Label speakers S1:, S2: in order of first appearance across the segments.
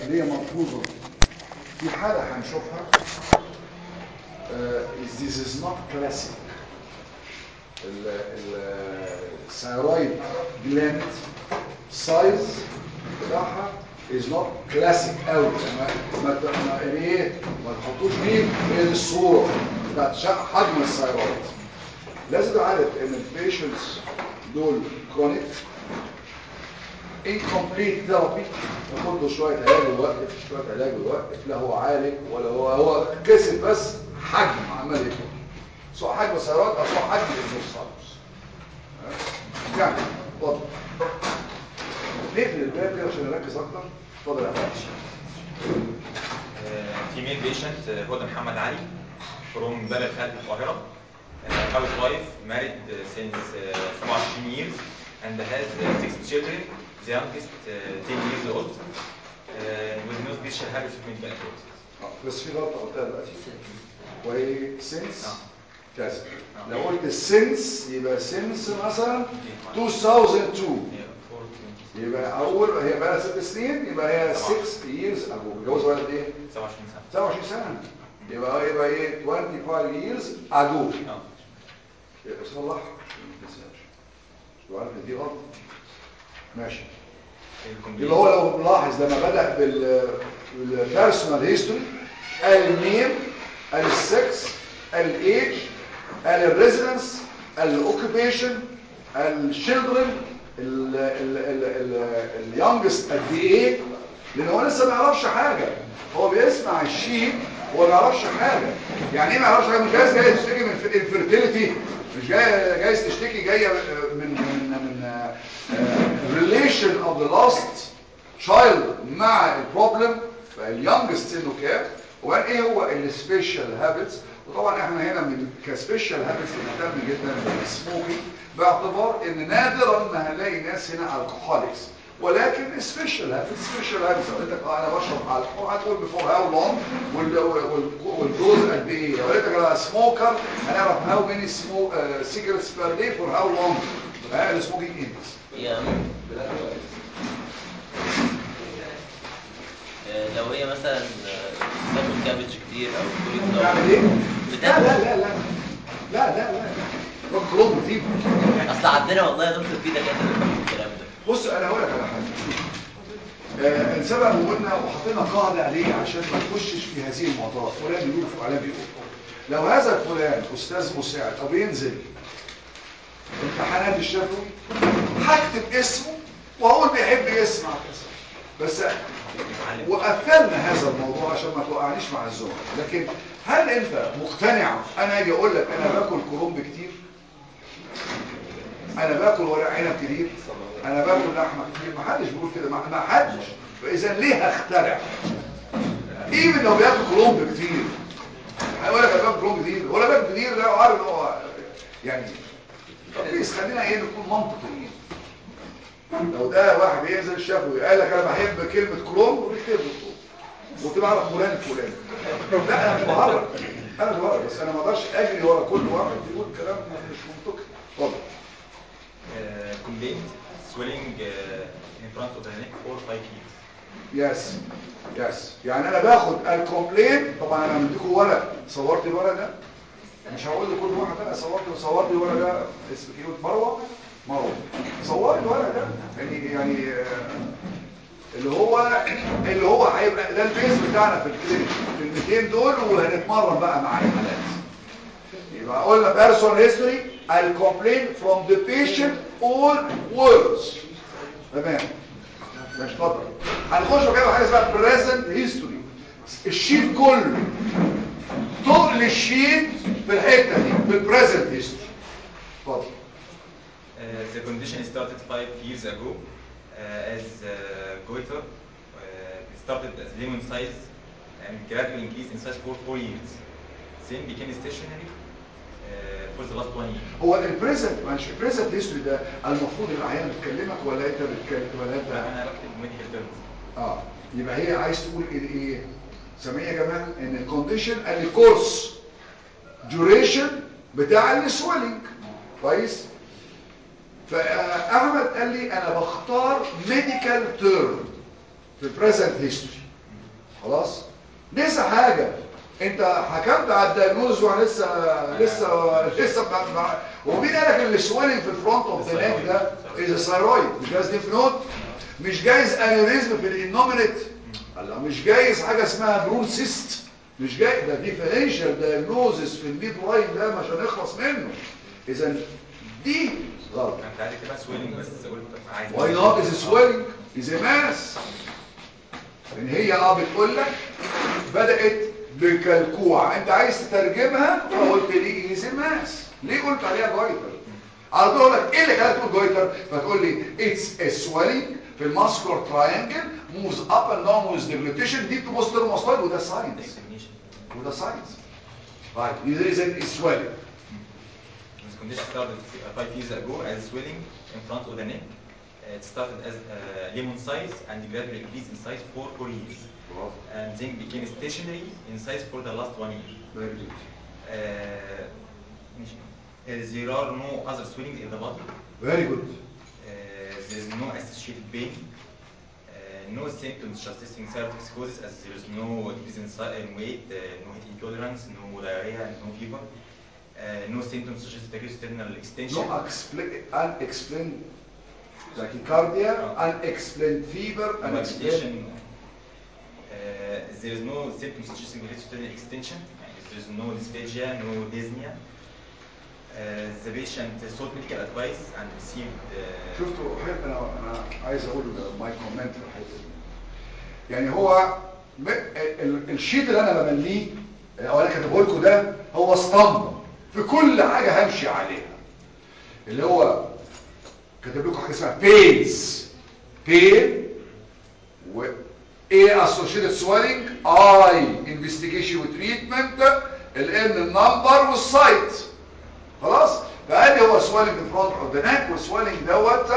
S1: اللي هي ملحوظه في حاله هنشوفها uh, this is not classic الثايرويد جلاند سايز بتاعها is not classic قوي ما ما ما يعني ايه ما تحطوش فيه هي دي الصوره بتاعت شق- حجم الثايرويد لازم تبقى عارف ان البيشنتس دول كرونيك incomplete therapy ياخد له شويه علاج ويوقف شويه علاج ويوقف لا هو عالج ولا هو هو كسب بس حجم عمال يكبر سواء حجم الثيرويد او سواء حجم الانسولين يعني اتفضل نقفل الباب كده عشان نركز اكتر اتفضل يا فندم
S2: فيميل بيشنت هدى محمد علي from بلد خالد القاهرة هاوس وايف married uh, since uh, 27 years and has uh, six children the youngest uh, 10 years old uh, with no special habits of medical activities
S1: آه، بس في غلطه قلتها دلوقتي وهي سينس
S2: آه.
S1: كذا
S2: آه.
S1: لو قلت سينس يبقى سينس مثلا 2002
S2: Yeah, four, twenty,
S1: يبقى اول هي بقى لها ست سنين يبقى هي 6 years ago متجوز ولد ايه
S2: 27 سنة
S1: 27 سنه يبقى يبقى ايه 25 years ago
S2: اه
S1: يبقى صلح عشان ما تنساش تبقى عارف ان دي غلط ماشي يبقى هو لو ملاحظ لما بدأ بال بالبيرسونال هيستوري قال النيم قال السكس قال الايج قال الريزيدنس قال الاوكيبيشن قال الشيلدرن اليونجست قد ايه لان هو لسه ما يعرفش حاجه هو بيسمع الشيء هو ما يعرفش حاجه يعني ايه ما يعرفش حاجه مش جايز جاي تشتكي من الفيرتيليتي مش جاي جايز تشتكي جايه من من من ريليشن اوف ذا لاست تشايلد مع البروبلم فاليونجست سنه كام وبعدين ايه هو السبيشال هابتس وطبعا احنا هنا من كسبيشال هابتس بنهتم جدا بالسموكينج باعتبار ان نادرا ما هنلاقي ناس هنا الكحوليكس ولكن سبيشال هابتس سبيشال هابتس قلت لك اه انا بشرب الكحول هتقول بيفور هاو لونج والدوز قد ايه قلت لك انا سموكر هنعرف هاو ماني سمو سيجرتس بير داي فور هاو لونج السموكينج اندكس
S3: هي آه، لو هي مثلا آه، بتاكل كابج كتير او كل
S1: بتعمل ايه؟ لا
S3: بتاكل
S1: لا لا لا لا لا لا روح كلوب كتير
S3: اصل عندنا والله يا دكتور في دكاتره بتقول الكلام ده
S1: بص انا هقول لك على حاجه آه السبب وقلنا وحطينا قاعده عليه عشان ما نخشش في هذه المعضلات فلان بيقول فلان بيقول لو هذا الفلان استاذ مساعد او بينزل امتحانات الشفوي هكتب اسمه وهقول بيحب يسمع كذا بس وقفلنا هذا الموضوع عشان ما توقعنيش مع الزملاء لكن هل انت مقتنع انا اجي اقول لك انا باكل كرنب كتير انا باكل ورق عنب كتير انا باكل لحمه كتير ما حدش بيقول كده ما ما حدش فاذا ليه هخترع ايفن لو بياكل كرنب كتير هيقول لك انا باكل كرنب كتير ولا باكل كتير ده عارف ان هو يعني طب بليز خلينا ايه نكون منطقيين لو ده واحد بينزل الشفوي قال لك انا بحب كلمه كلوم وبيكتب له وتبقى عارف فلان الفلاني لا انا مش بهرج انا مش بهرج بس انا ما اقدرش اجري ورا كل واحد يقول كلام مش منطقي اتفضل
S2: Uh, complaint swelling uh, in front of the neck for five years
S1: يس يس يعني انا باخد الكومبلين طبعا انا مديكم ورق صورت الورق ده مش هقول لكل واحد انا صورت صورت الورق ده اسمك ايه مروه مروه صورت الورق ده يعني يعني آه، اللي هو اللي هو هيبقى ده البيز بتاعنا في الكلينيك في ال 200 دول وهنتمرن بقى مع الحالات يبقى قلنا بيرسون هيستوري الكومبلين فروم ذا بيشنت اول ووردز تمام مش اتفضل هنخش بقى حاجه اسمها بريزنت هيستوري الشيت كله تقل الشيت في الحته دي في البريزنت هيستوري اتفضل
S2: Uh, the condition started five years ago uh, as uh, goiter. Uh, it started as lemon size and gradually increased in size for four years. Then became stationary uh, for the last one year.
S1: هو البريزنت ماشي البريزنت هيستوري ده المفروض العيان بتكلمك ولا انت بتكلم ولا انت
S2: أنا بكتب medical terms.
S1: اه يبقى هي عايز تقول ايه ايه سامعين يا جماعه ان الكونديشن الكورس ديوريشن بتاع السويلنج كويس فاحمد قال لي انا بختار ميديكال تيرم في البريزنت هيستوري خلاص لسه حاجه انت حكمت على الدايجنوز وانا لسه لسه لسه مع- مع هو مين قال لك ان السويلنج في الفرونت اوف ذا نيك ده از ثايرويد مش جايز ليف نود مش جايز انوريزم في الانومينيت الله مش جايز حاجه اسمها برون سيست مش جاي ده ديفرنشال دايجنوزس في الميد لاين ده مش هنخلص منه اذا دي غلط
S2: انت عايز تبقى سويلنج بس قلت عايز
S1: واي نوت از سويلنج از ماس ان هي اه بتقول لك بدات بكلكوعه انت عايز تترجمها فقلت لي از ماس ليه قلت عليها جويتر على طول اقول لك ايه اللي خلاك تقول جويتر فتقول لي اتس ا سويلنج في الماسكولار تراينجل موفز اب اند داون ويز ديجلوتيشن ديب تو بوستر ماستويد وده ساينس وده ساينس طيب اذا سويلنج
S2: This condition started uh, five years ago as swelling in front of the neck. Uh, It started as uh, lemon size and gradually increased in size for four years. And then became stationary in size for the last one year. Uh, uh, there are no other swellings in the body.
S1: فيري جود
S2: Uh, there is no associated pain. Uh, no symptoms suggesting cervix causes as there is no decrease in, si- in weight, uh, no heat intolerance, no diarrhea, and no fever. Uh, no symptoms such as external extension.
S1: No expl- unexplained tachycardia,
S2: Oh.
S1: unexplained fever,
S2: No
S1: unexplained...
S2: agitation. Uh, there is no symptoms suggesting external extension. يعني There is no dysphagia, no dyspnea. Uh, the patient sought medical advice and received uh,
S1: شفتوا حلو انا انا عايز اقول ماي كومنت في الحته دي يعني هو م- ال- الشيت اللي انا بمليه او انا كاتبه لكم ده هو اسطمبه في كل حاجه همشي عليها اللي هو كاتب لكم حاجه اسمها بينز بين و ايه اسوشيتد سويلنج اي انفستيجيشن وتريتمنت الان النمبر والسايت خلاص فادي هو سويلنج in front of the neck والسويلنج دوت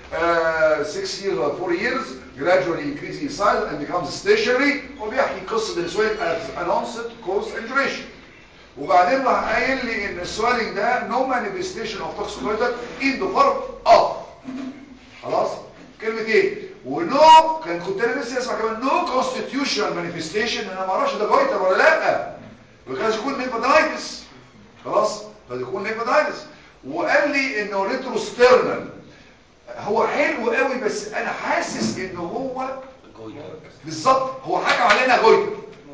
S1: 6 years or 4 years gradually increasing in size and becomes stationary وبيحكي قصه السويلنج as announced cause and duration وبعدين راح قايل لي ان السويلنج ده no manifestation of toxicoid in the form of خلاص كلمه ايه ونو كان كنت انا لسه اسمع كمان نو constitutional manifestation انا ما اعرفش ده جويتر ولا لا وكان يكون نيفادايتس خلاص قد يكون نيفادايتس وقال لي انه ريتروسترنال هو حلو قوي بس انا حاسس انه هو
S3: جويتر
S1: بالظبط هو حكم علينا جويتر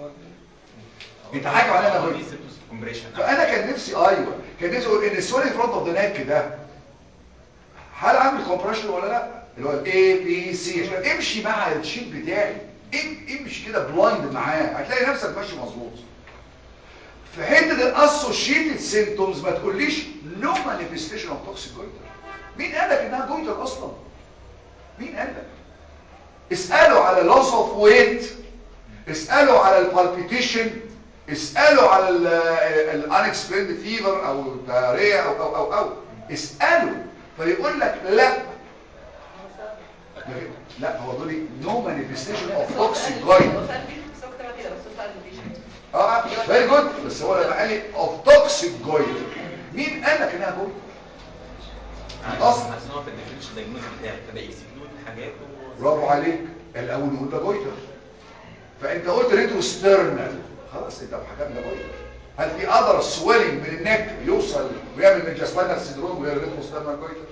S1: انت حاكم علينا
S2: all
S1: جويتر
S2: these symptoms of compression.
S1: فانا كان نفسي ايوه كان نفسي اقول ان السويلنج فرونت اوف ذا نيك ده هل عامل كومبريشن ولا لا اللي هو الاي بي سي امشي مع الشيت بتاعي ام- امشي كده بلايند معاه هتلاقي نفسك ماشي مظبوط في حته الاسوشيتد سيمتومز ما تقوليش نو مانيفستيشن اوف توكسيك جويتر مين قال لك انها جويتر اصلا مين قال لك اسالوا على لوس اوف ويت اسالوا على البالبيتيشن اسالوا على الانكسبليند فيفر او الداريه او او او او اسالوا فيقول لك لا لا هو بيقول لي نو مانيفستيشن اوف توكسيك جويتر اه فيري جود بس هو لما قال لي اوف توكسيك جويتر مين قال لك انها جويتر
S2: اصلا عشان هو في الديفرنشال دايجنوز بتاعي فده اكسكلود حاجات و-
S1: برافو عليك الاول نقول ده جويتر فانت قلت ريتروسترنال خلاص انت حكمنا ده جويتر هل في اذر سويلنج من النك يوصل ويعمل ميجاستاينال سيندروم غير ريتروسترنال جويتر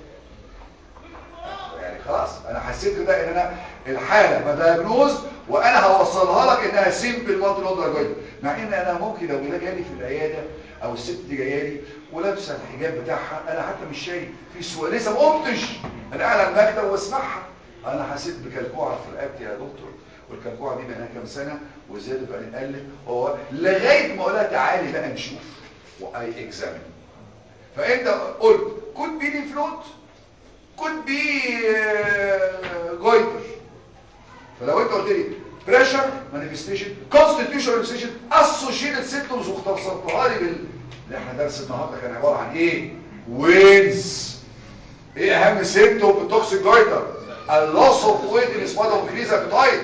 S1: يعني خلاص انا حسيت كده ان انا الحاله بدايجنوز وانا هوصلها لك انها سيمبل مالتي نودر جويتر مع ان انا ممكن لو ده جالي في العياده او الست دي جايه لي ولابسه الحجاب بتاعها انا حتى مش شايف في سؤال لسه ما قمتش انا قاعد على المكتب واسمعها انا حسيت بكلكوعه في رقبتي يا دكتور والكلكوعه دي بقى لها كام سنه وزادت بعدين قلت هو لغايه ما اقول لها تعالي بقى نشوف واي اكزامين فانت قلت كود بي لي فلوت could be uh, goiter فلو انت قلت لي pressure manifestation constitutional manifestation associated symptoms واختصرتها لي بال اللي احنا درس النهارده كان عباره عن ايه وينز ايه اهم سيمتوم في التوكسيك جويتر اللوس اوف ويت ان سبايت اوف انكريز ابيتايت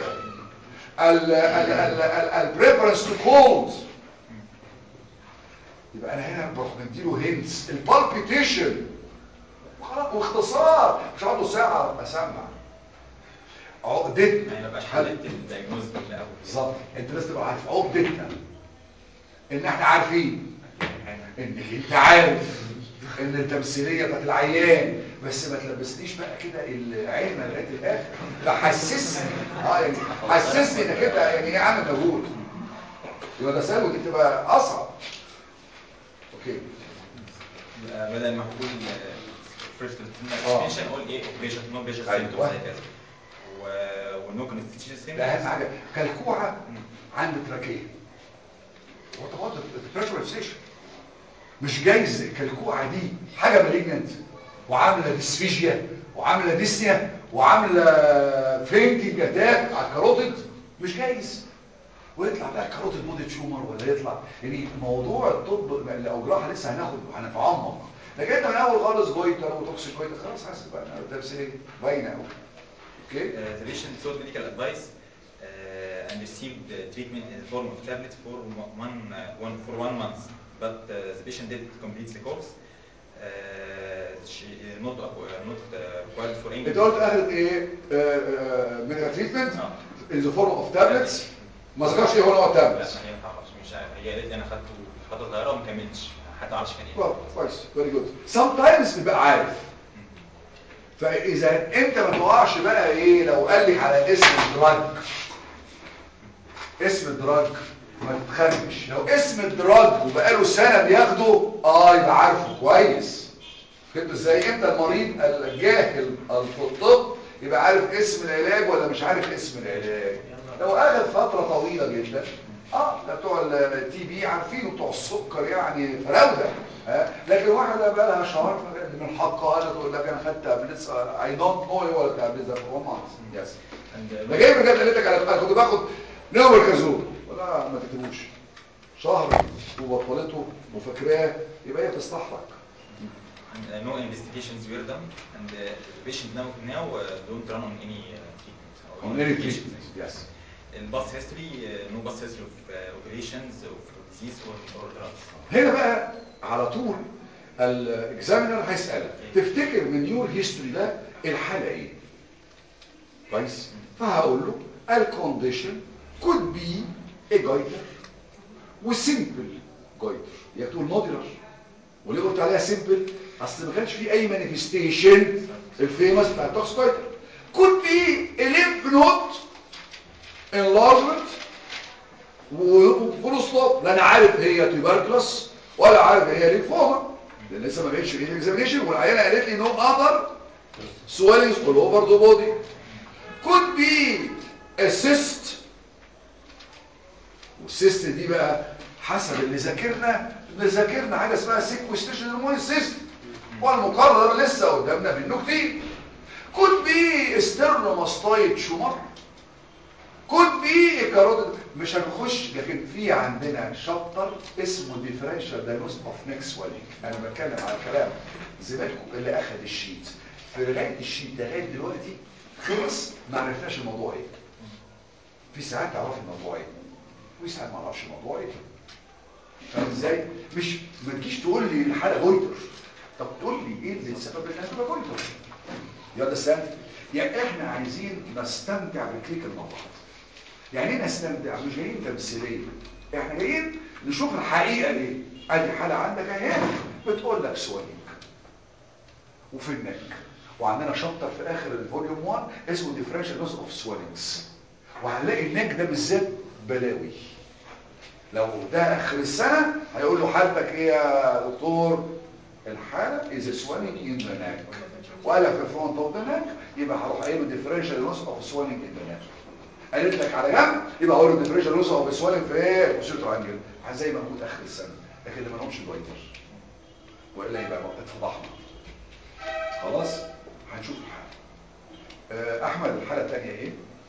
S1: البريفرنس تو كولد يبقى انا هنا بروح مديله هينتس البالبيتيشن وخلاص واختصار مش هقعد ساعه اسمع عقدتنا
S2: ما يبقاش
S1: هل-
S2: حلت الدايجنوز من الاول
S1: بالظبط انت لازم تبقى عارف عقدتنا ان احنا عارفين انك انت عارف ان التمثيليه بتاعت العيان بس ما تلبسنيش بقى كده العلم لغايه الاخر لا حسسني اه يعني حسسني انك انت يعني ايه عامل مجهود يبقى ده سهل ودي بتبقى اصعب اوكي
S2: يبقى بدل ما اقول فيرست
S1: آه.
S2: اكسبنشن اقول ايه اوبريشن نو اوبريشن
S1: أيوة.
S2: سيمتومز زي كذا و- ونو كونستيتيوشن
S1: ده اهم حاجه كلكوعه عند تراكيه وات اباوت بريشرايزيشن مش جايز الكلكوعه دي حاجه مالجنت وعامله ديسفيجيا وعامله ديسنيا وعامله فينتنج اتاك على الكاروتيد مش جايز ويطلع بقى كاروتيد بودي تيومر ولا يطلع يعني موضوع الطب الاوجراح لسه هناخد هنتعمق لكن انت من اول خالص جويتر وتوكسيك جويتر خلاص حاسس بقى انها تمثيليه باينه قوي اوكي
S2: Uh, the patient sought medical advice uh, and received uh, treatment in the form of tablets for one, uh, one for one month, but uh, the patient did complete the course. Uh, she uh, not uh, not uh, required for any.
S1: انت قلت اخذت ايه ميديكال تريتمنت
S2: آه.
S1: ان ذا فورم اوف تابلتس ما ذكرش ايه هو نوع
S2: لا
S1: التابلتس
S2: ما ينفعش مش عارف هي قالت لي انا خدته فتره صغيره وما كملتش حتى ما اعرفش كان ايه.
S1: كويس فيري جود سام تايمز بيبقى عارف فاذا انت ما تقعش بقى ايه لو قال لك على اسم الدراج اسم الدراج ما تتخمش لو اسم الدراج وبقاله سنه بياخده اه يبقى عارفه كويس فهمت ازاي امتى المريض الجاهل في الطب يبقى عارف اسم العلاج ولا مش عارف اسم العلاج لو اخذ فتره طويله جدا اه ده بتوع التي بي عارفينه بتوع السكر يعني فراوده ها لكن واحده بقى لها شهر من حقها انا تقول لك انا خدت تابلتس اي دونت نو ايه ولا التابلتس ده فور مانث يس
S2: And, uh,
S1: ده جاي بجد قالت لك على انا كنت باخد نومركازول ولا ما تكتبوش شهر وبطلته وفاكراه يبقى هي بتستحرق
S2: And uh, no investigations were done, and uh, the patient now now uh, don't run on any uh, treatment. or
S1: on any
S2: investigations.
S1: treatment yes
S2: In past history, uh, no past history of uh, operations of disease or, or drugs.
S1: هنا بقى على طول الاكزامينر هيسالك تفتكر من يور هيستوري ده الحاله ايه كويس فهقول له الكونديشن could be a goiter وسيمبل جويتر يا تقول موديلر وليه قلت عليها سيمبل اصل ما كانش في اي مانيفستيشن الفيمس بتاع التوكس جويتر could be a lymph node enlargement وفول ستوب لا انا عارف هي تيبركلس ولا عارف هي ليمفوما لان لسه ما بقتش في اكزامينيشن والعيانه قالت لي نو اذر swellings all over the body could be a cyst والسيست دي بقى حسب اللي ذاكرنا اللي ذاكرنا حاجه اسمها سيكوستيشن هرمون سيست والمقرر لسه قدامنا منه كتير could be ستيرنوماستايد شومر could be كاروتيد مش هنخش لكن في عندنا شابتر اسمه ديفرنشال دايجنوز اوف نيك سويلنج انا بتكلم على كلام زميلكم اللي اخذ الشيت في لغايه الشيت ده لغايه دلوقتي خلص ما عرفناش الموضوع ايه في ساعات تعرف الموضوع ايه وفي ساعات ما اعرفش الموضوع ايه فاهم ازاي مش ما تجيش تقول لي الحاله جويتر طب تقول لي ايه اللي السبب انها تبقى جويتر يا ده سهل يعني احنا عايزين نستمتع بالكليك مع بعض يعني ايه نستمتع مش جايين تمثيليه احنا جايين نشوف الحقيقه ايه ادي حاله عندك اهي بتقول لك سواليك وفي النك وعندنا شابتر في اخر الفوليوم 1 اسمه ديفرنشال نوز اوف سوالينجز وهنلاقي النك ده بالذات بلاوي لو ده اخر السنه هيقول له حالتك ايه يا دكتور الحاله از سوالينج ان ذا نك وقال لك في فرونت اوف ذا نك يبقى هروح قايل له ديفرنشال نوز اوف سوالينج ان ذا نك قالت لك على جنب يبقى هقول له ديفرنشال نوز اوف سوالينج في ايه في سيرتو انجل زي ما موجود اخر السنه لكن ما نقومش الوايتر والا يبقى اتفضحنا خلاص هنشوف الحاله آه، احمد الحاله الثانيه ايه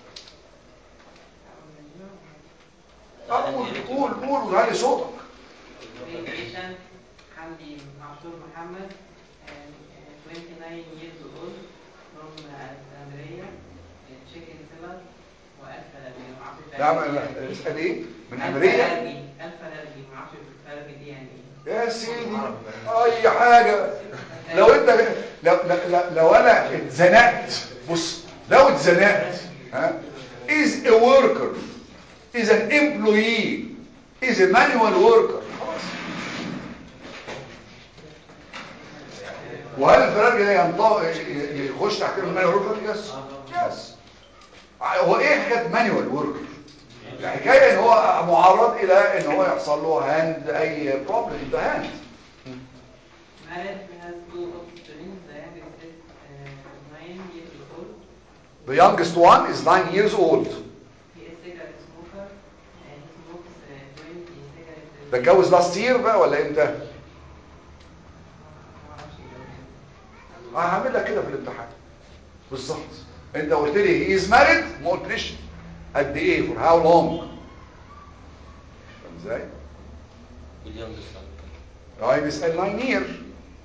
S1: آه، قول قول قول وعلي صوتك
S4: patient Hamdi Mashur Muhammad, and, uh, 29 years old, from uh, Alexandria, uh, chicken seller, وألف لبي معرفش
S1: نعم
S4: الفرق دي
S1: اسال ايه من
S4: ألف
S1: امريكا
S4: لبي ألف لبي معرفش الفرق دي يعني إيه
S1: يا سيدي اي حاجه لو انت لو, لو, لو انا اتزنقت بص لو اتزنقت ها is a worker is an employee is a manual worker خلاص وهل الفراج ده ينطبق يخش تحت المانيوال وركر يس يس هو ايه حكايه مانيوال وركر الحكايه ان هو معرض الى ان هو يحصل له هاند اي بروبلم ان ذا هاند
S4: Married has two offspring. The youngest is uh, nine years old.
S1: The youngest one is 9 years old
S4: He is cigarette smoker. And he smokes uh, 20 cigarettes.
S1: ده اتجوز لاست يير بقى ولا امتى؟
S4: ما اعرفش يجوز.
S1: هعمل لك كده في الامتحان بالظبط انت قلت لي هي از ماريد ما قلتليش قد ايه فور هاو لونج فاهم ازاي؟
S3: واليونج سون
S1: اه بيسال 9 يير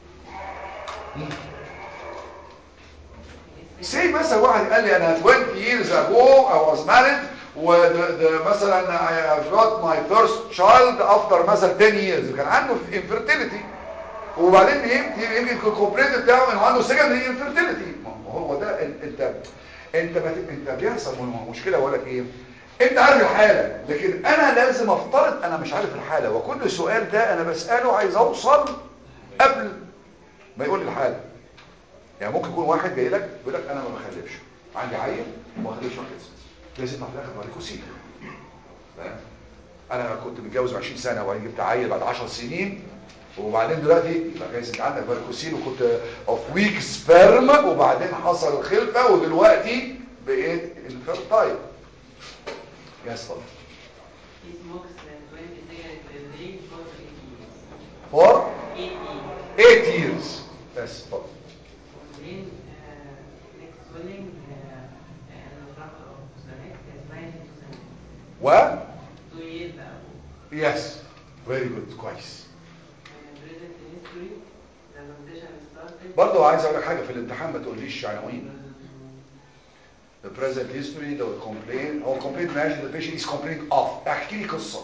S4: He is
S1: سي مثلا واحد قال لي انا 20 years ago I was married وده مثلا I have got my first child after مثلا 10 years كان عنده infertility وبعدين يمكن يمكن الكومبليت بتاعه انه عنده secondary infertility ما هو ده ال- انت انت بت... انت بيحصل م- مشكله بقول لك ايه انت عارف الحاله لكن انا لازم افترض انا مش عارف الحاله وكل سؤال ده انا بساله عايز اوصل قبل ما يقول لي الحاله يعني ممكن يكون واحد جاي لك يقول لك انا ما بخلفش عندي عيل وما بخلفش واحد لازم في الاخر باريكوسيل فاهم انا كنت متجوز 20 سنه وبعدين جبت عيل بعد 10 سنين وبعدين دلوقتي يبقى جايز انت عندك باريكوسيل وكنت اوف ويك سبرم وبعدين حصل الخلفه ودلوقتي بقيت الفيرتايل يس طبعا
S4: He smokes uh, 20 cigarettes a day for 8 years.
S1: فور
S4: 8 years.
S1: 8 years يس طبعا
S4: وبعدين uh, next swelling uh, and the front of the neck is 9 to 7.
S1: و
S4: 2 years ago.
S1: يس فيري جود كويس
S4: Uh, present history, the condition started.
S1: برضه عايز اقول لك حاجه في الامتحان ما تقوليش عناوين the present history the complaint هو complaint ماشي the patient is complaining of احكي لي قصه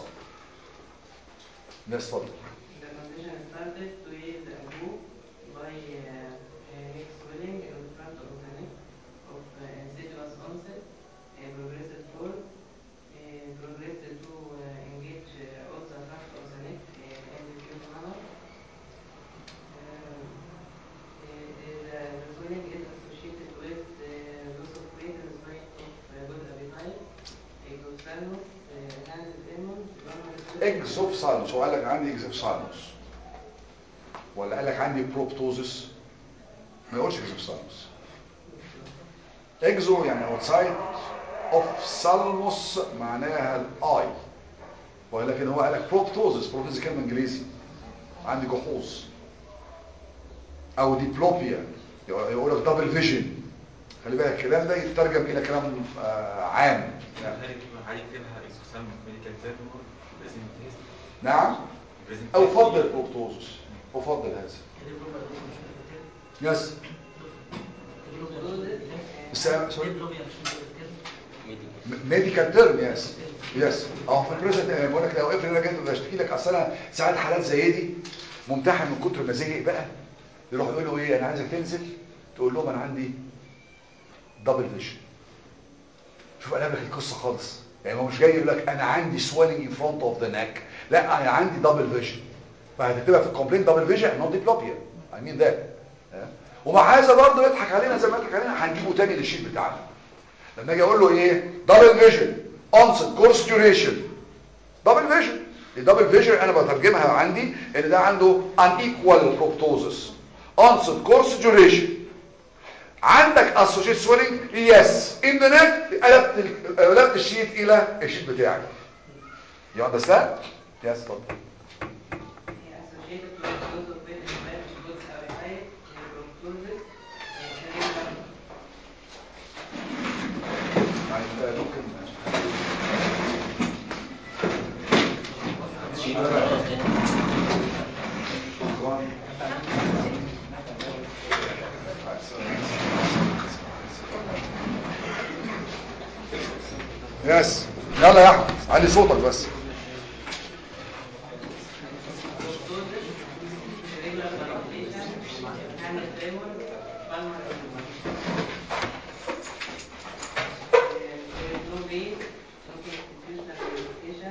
S1: الناس اتفضل
S4: The condition started two years ago by uh, uh, neck swelling in the front of the neck of uh, insidious onset, uh, progressive fall, uh, progressed to uh, engage uh, all the front of the neck uh, in diffuse manner. Um, uh, the, the swelling is associated with uh, loss of weight in spite of uh, good appetite, exophthalmos, uh, hand tremors, pulmonary-
S1: اكزوفسالموس هو قال لك عندي اكزوفسالموس ولا قال لك عندي بروبتوزس ما يقولش اكزوفسالموس اكزو يعني اوتسايد اوف سالموس معناها الاي ولكن هو قال لك بروبتوزس بروبتوزس كلمه انجليزي عندي جحوظ او ديبلوبيا يقول لك دبل فيجن خلي بالك الكلام ده يترجم الى كلام آه عام
S2: هل هل يكتبها اكسوسام ميديكال تيرم بريزنت تيست
S1: نعم
S2: بريزنت
S1: او افضل بروبتوزس افضل هذا يس سوري
S3: ميديكال
S1: ميديكال تيرم يس يس اه في البريزنت بقول لك لو افرض انا جيت بشتكي لك اصل انا ساعات حالات زي دي ممتحن من كتر ما زهق بقى يروح يقول له ايه انا عايزك تنزل تقول لهم انا عندي دبل فيجن شوف انا لك القصه خالص يعني هو مش جاي يقول لك انا عندي swelling in front of the neck لا انا عندي دبل فيجن فهتكتبها في الكومبلين دبل فيجن نوت ديبلوبيا اي مين ذات ومع هذا برضه يضحك علينا زي ما يضحك علينا هنجيبه تاني للشيت بتاعنا لما اجي اقول له ايه دبل فيجن اونست كورس ديوريشن دبل فيجن الدبل فيجن انا بترجمها عندي ان ده عنده unequal proptosis onset course duration عندك associated swelling yes in the neck قلبت ال- قلبت الشيت الى الشيت بتاعي you understand yes اتفضل
S4: associated with loss of weight in spite of good appetite, neuroptosis, cerebral
S1: يعني آه، ممكن يس يلا يا احمد علي صوتك بس
S4: cerebral palpitation, hand tremor, pulmonary edema.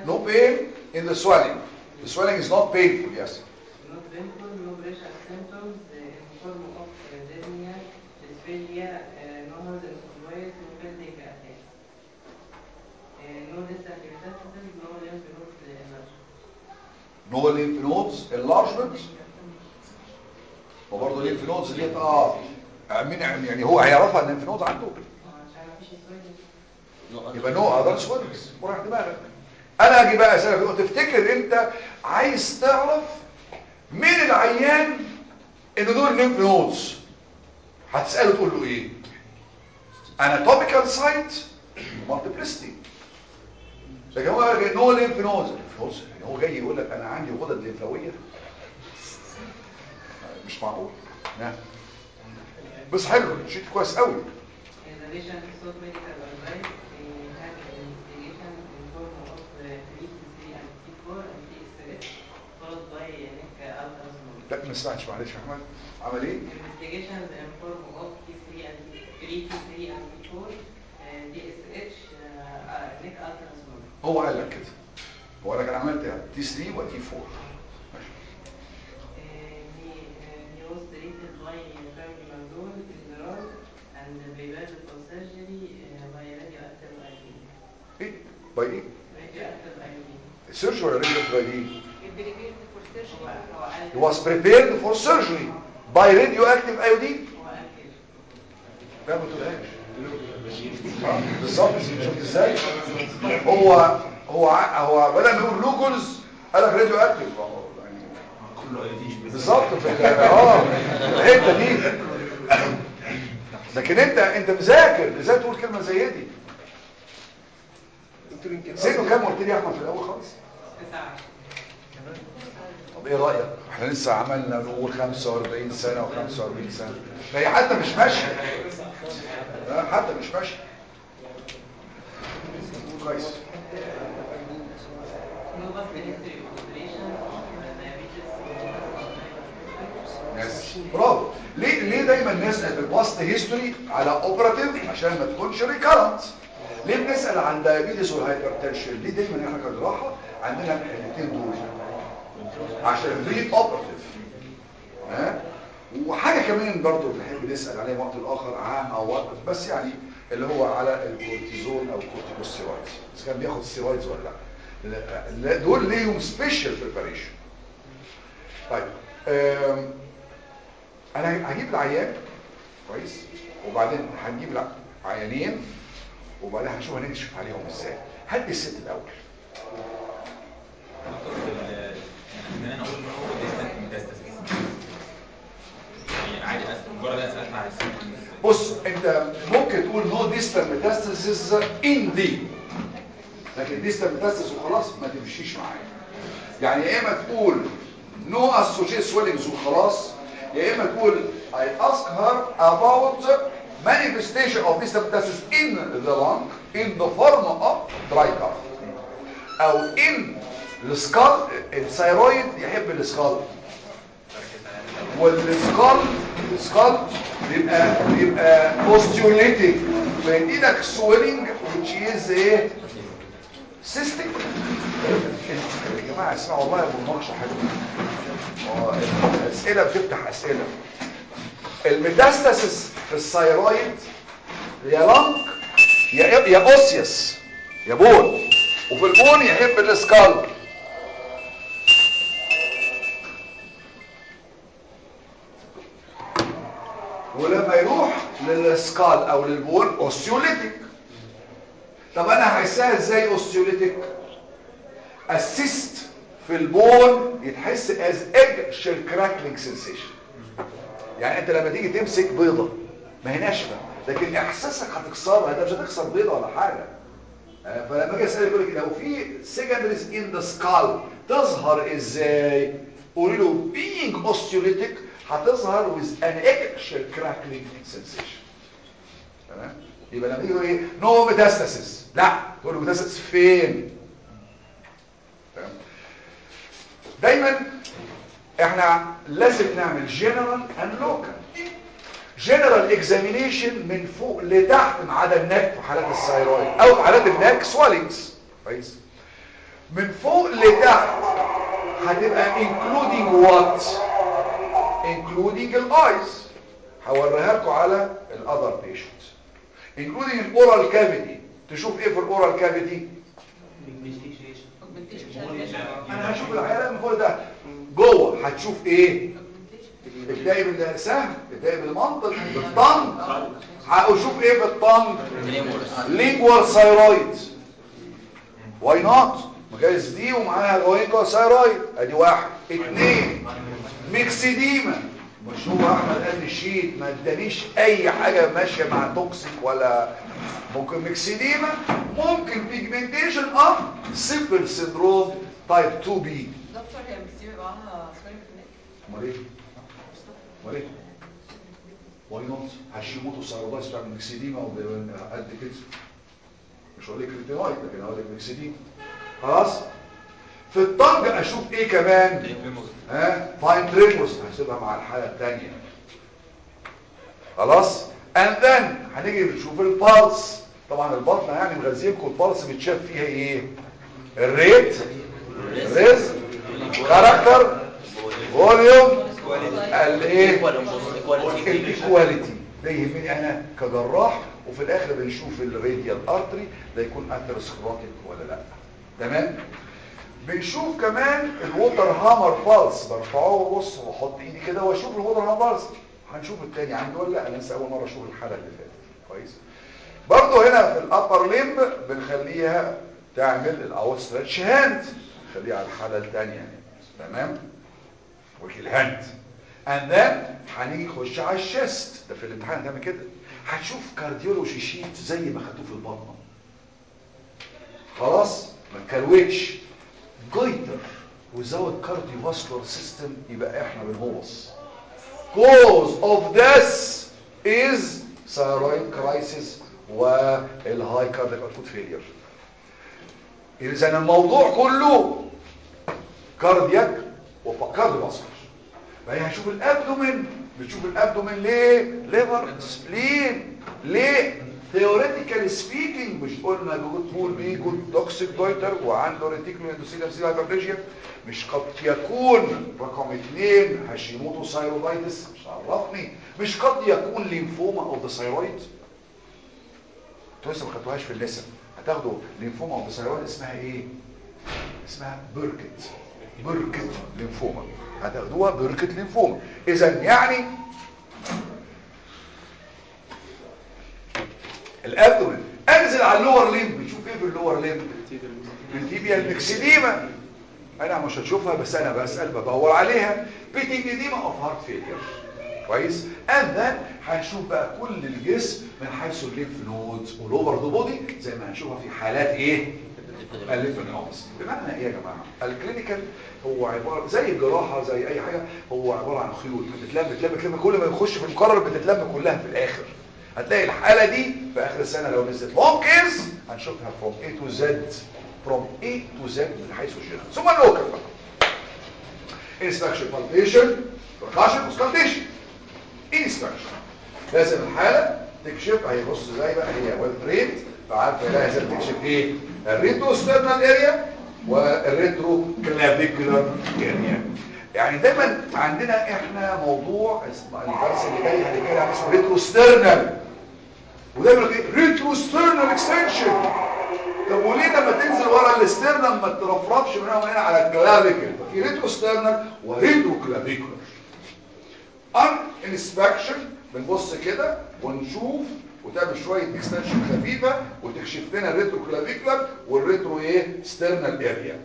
S1: no pain in the swelling the swelling is not painful yes
S4: Not painful, no pressure symptoms uh, in form of uh, dyspnea, dysphagia, uh, no noise and voice, no building attacks. Uh, no distant metastasis, no lymph nodes uh, enlargement.
S1: no lymph nodes enlargement وبرضه lymph nodes ديت اه مين يعني هو هيعرفها ان lymph nodes عنده
S4: عشان مفيش سويد
S1: يبقى نو اذر سويلنجز وراح دماغك انا اجي بقى اسالك تفتكر انت عايز تعرف مين العيان ان دول ليمف نودز هتساله تقول له ايه اناتوميكال سايت مالتيبلستي لكن هو قال نو ليمف نودز نودز هو جاي يقول لك انا عندي غدد ليمفاويه مش معقول نعم. بس حلو شيء كويس قوي
S4: In addition to sought medical advice, we had an investigation in form of uh, T3 and T4 and T6, followed by uh, neck ultrasound.
S1: لا ما سمعتش معلش يا احمد عمل ايه
S4: Investigations in form of T3 and T3 and T4, uh, DSH, uh, uh, neck ultrasound.
S1: هو قال لك كده هو قال لك انا عملت تي 3 وتي 4
S4: Uh, he, uh, he was treated by Fabrimazole in the road and prepared for surgery uh, by radioactive iodine.
S1: ايه باي ايه
S4: Radioactive iodine.
S1: سيرجري ولا ريجولار باي ايه
S4: هو هو قال
S1: He was prepared for surgery by radioactive iodine
S4: هو قال كده.
S1: لا ما تقولهاش آه، بالظبط شفت ازاي هو هو ع- هو بدل ما يقول لوكلز قال لك راديو اكتيف بالظبط في ال- اه الحته دي لكن انت انت مذاكر ازاي تقول كلمه زي دي سنه كام قلت لي يا احمد في الاول خالص
S4: تسعة.
S1: طب ايه رايك احنا لسه عملنا نقول 45 سنه و45 سنه فهي حتى مش ماشيه لا، حتى مش ماشيه كويس
S4: No past history of operation of diabetes
S1: ناس برافو ليه ليه دايما نسال الباست هيستوري على اوبراتيف عشان ما تكونش ريكارنت ليه بنسال عن دايابيتس والهايبرتنشن ليه دايما احنا كجراحه عندنا الحتتين دول عشان بري اوبراتيف ها وحاجه كمان برضو بنحب نسال عليها وقت الاخر عام او وقت بس يعني اللي هو على الكورتيزون او الكورتيكوستيرويدز اذا كان بياخد ستيرويدز ولا لا لا- لا دول ليهم سبيشال بريباريشن طيب أم، انا هجيب العيان كويس وبعدين هنجيب العيانين وبعدين هنشوف هنكشف عليهم ازاي هدي الست الاول
S2: ان انا اقول ان هو ديستنت ميتاستاسيس يعني عادي أس- مجرد انا سالت عن السيمبتومز
S1: بص انت ممكن تقول نو ديستال ميتاستاسيس ان دي لكن ديستال ميتاستاسيس وخلاص ما تمشيش معايا يعني يا اما تقول نو اسوشيت سويلنجز وخلاص يا اما تقول I ask her about manifestation of distal metastasis in the lung in the form of dry cough او in السكال الثيرويد يحب السكال والسكال السكال بيبقى بيبقى اوستيوليتيك فيدي لك سويلنج which is ايه سيستيك يا جماعه اسمعوا والله يا ابو مناقشه حلوه آه، الاسئله بتفتح اسئله الميتاستاسيس في الثيرويد يا لانك يا يا اوسيوس يا بون وفي البون يحب السكال ولما يروح للسكال او للبون اوستيوليتيك طب انا هحسها ازاي اوستيوليتيك السيست في البون يتحس از ايج شيل كراكلينج سنسيشن يعني انت لما تيجي تمسك بيضه ما هي ناشفه لكن احساسك هتكسرها انت مش هتكسر بيضه ولا حاجه آه، فلما اجي اسالك يقول لك لو في سيكندريز ان ذا سكال تظهر ازاي قولي له being osteolytic هتظهر with an actual crackling sensation تمام يبقى لما يجي ايه نو ميتاستاسيس لا تقول له ميتاستاسيس فين تمام دايما احنا لازم نعمل جنرال اند لوكال جنرال اكزامينيشن من فوق لتحت ما عدا النك في حالات الثايرويد او في حالات النك سوالينجز كويس من فوق لتحت هتبقى including what including الايز هوريها لكم على الاذر بيشنت including الاورال كافيتي تشوف ايه في الاورال كافيتي انا هشوف العيال من فوق ده جوه هتشوف ايه ابدأي بالسهم ابدأي بالمنطق بالطنج هشوف ايه في الطنج لينجوال ثايرويد واي نوت مجاز دي ومعاها لينجوال ثايرويد ادي واحد اتنين ميكسيديما مش هو احمد قال لي شيت ما ادانيش اي حاجه ماشيه مع توكسيك ولا ممكن ميكسيديما ممكن بيجمنتيشن اوف سيمبل سيندروم تايب 2 بي
S5: دكتور هي مكتوبة معاها سكرين في النك
S1: امال ايه امال ايه واي نوت هاشيموتو سايرولايز بتاع المكسيديما قد كده مش هقول لك ريتينويد لكن هقول لك مكسيديما خلاص في الطنج اشوف ايه كمان ها فاين تريمورز هسيبها مع الحاله الثانيه خلاص اند ذن هنيجي نشوف البالس طبعا البطنه يعني مغذيكم البالس بتشاف فيها ايه الريت الريزم كاركتر فوليوم الايه الايكواليتي ده يهمني انا كجراح وفي الاخر بنشوف الراديال ارتري ده يكون اثيروسكلوتيك ولا لا تمام بنشوف كمان الووتر هامر بالس برفعه وبص واحط ايدي كده واشوف الووتر هامر بالس هنشوف التاني عندي ولا لا انا لسه اول مره اشوف الحاله اللي فاتت كويس برضه هنا في الابر ليمب بنخليها تعمل الاوت ستريتش هاند نخليها على الحاله الثانيه تمام والهاند اند ذن هنيجي نخش على الشيست ده في الامتحان هتعمل كده هتشوف كارديولوجي شيت زي ما خدوه في البطنه خلاص ما تكروتش جويتر without cardiovascular system يبقى احنا بنهوص cause of death is thyroid crisis والهاي cardiac output failure اذا الموضوع كله كاردياك وكارديوفاسكولار فهي هنشوف الابدومين بتشوف الابدومين ليه ليفر سبلين ليه ثيوريتيكال سبيكينج مش قلنا جود بول بي جود توكسيك جويتر وعنده ريتيكولو اندوثيليوم سيل هايبرتيجيا مش قد يكون رقم اثنين هاشيموتو ثايرويدايتس مش عرفني مش قد يكون ليمفوما اوف ذا ثايرويد انتوا لسه ما خدتوهاش في الليسن هتاخدوا ليمفوما اوف ذا ثايرويد اسمها ايه اسمها بيركت بيركت ليمفوما هتاخدوها بيركت ليمفوما اذا يعني الابدومين انزل على اللور ليمب نشوف ايه في اللور ليمب التيبيا المكسديما انا مش هتشوفها بس انا بسال بدور عليها بتيجيديما اوف هارت فيلير كويس اند ذن هنشوف بقى كل الجسم من حيث الليمف نودز والاوفر ذا بودي زي ما هنشوفها في حالات ايه الليمفنومز بمعنى ايه يا جماعه الكلينيكال هو عباره زي الجراحه زي اي حاجه هو عباره عن خيوط بتتلم بتتلم بتتلم كل ما يخش في المقرر بتتلم كلها في الاخر هتلاقي الحاله دي في اخر السنه لو نزلت لونج كيس هنشوفها فروم A to Z فروم A to Z من حيث الجنرال ثم اللوكال بقى inspection palpation percussion auscultation inspection لازم الحاله تكشف اهي بص زي بقى هي ويل تريد فعارفه لازم تكشف ايه الريترو ستيرنال اريا والريترو كلافيكولار اريا يعني دايما عندنا احنا موضوع اسمه الدرس اللي جاي هنتكلم عن اسمه ريترو ستيرنال ودايما ايه ريترو ستيرنال اكستنشن طب وليه لما تنزل ورا الاسترنال ما ترفرفش من هنا وهنا على الكلافيكل في ريترو ستيرنال وريترو كلافيكولار ان انسبكشن بنبص كده ونشوف وتعمل شويه اكستنشن خفيفه وتكشف لنا الريترو كلافيكولار والريترو ايه ستيرنال اريا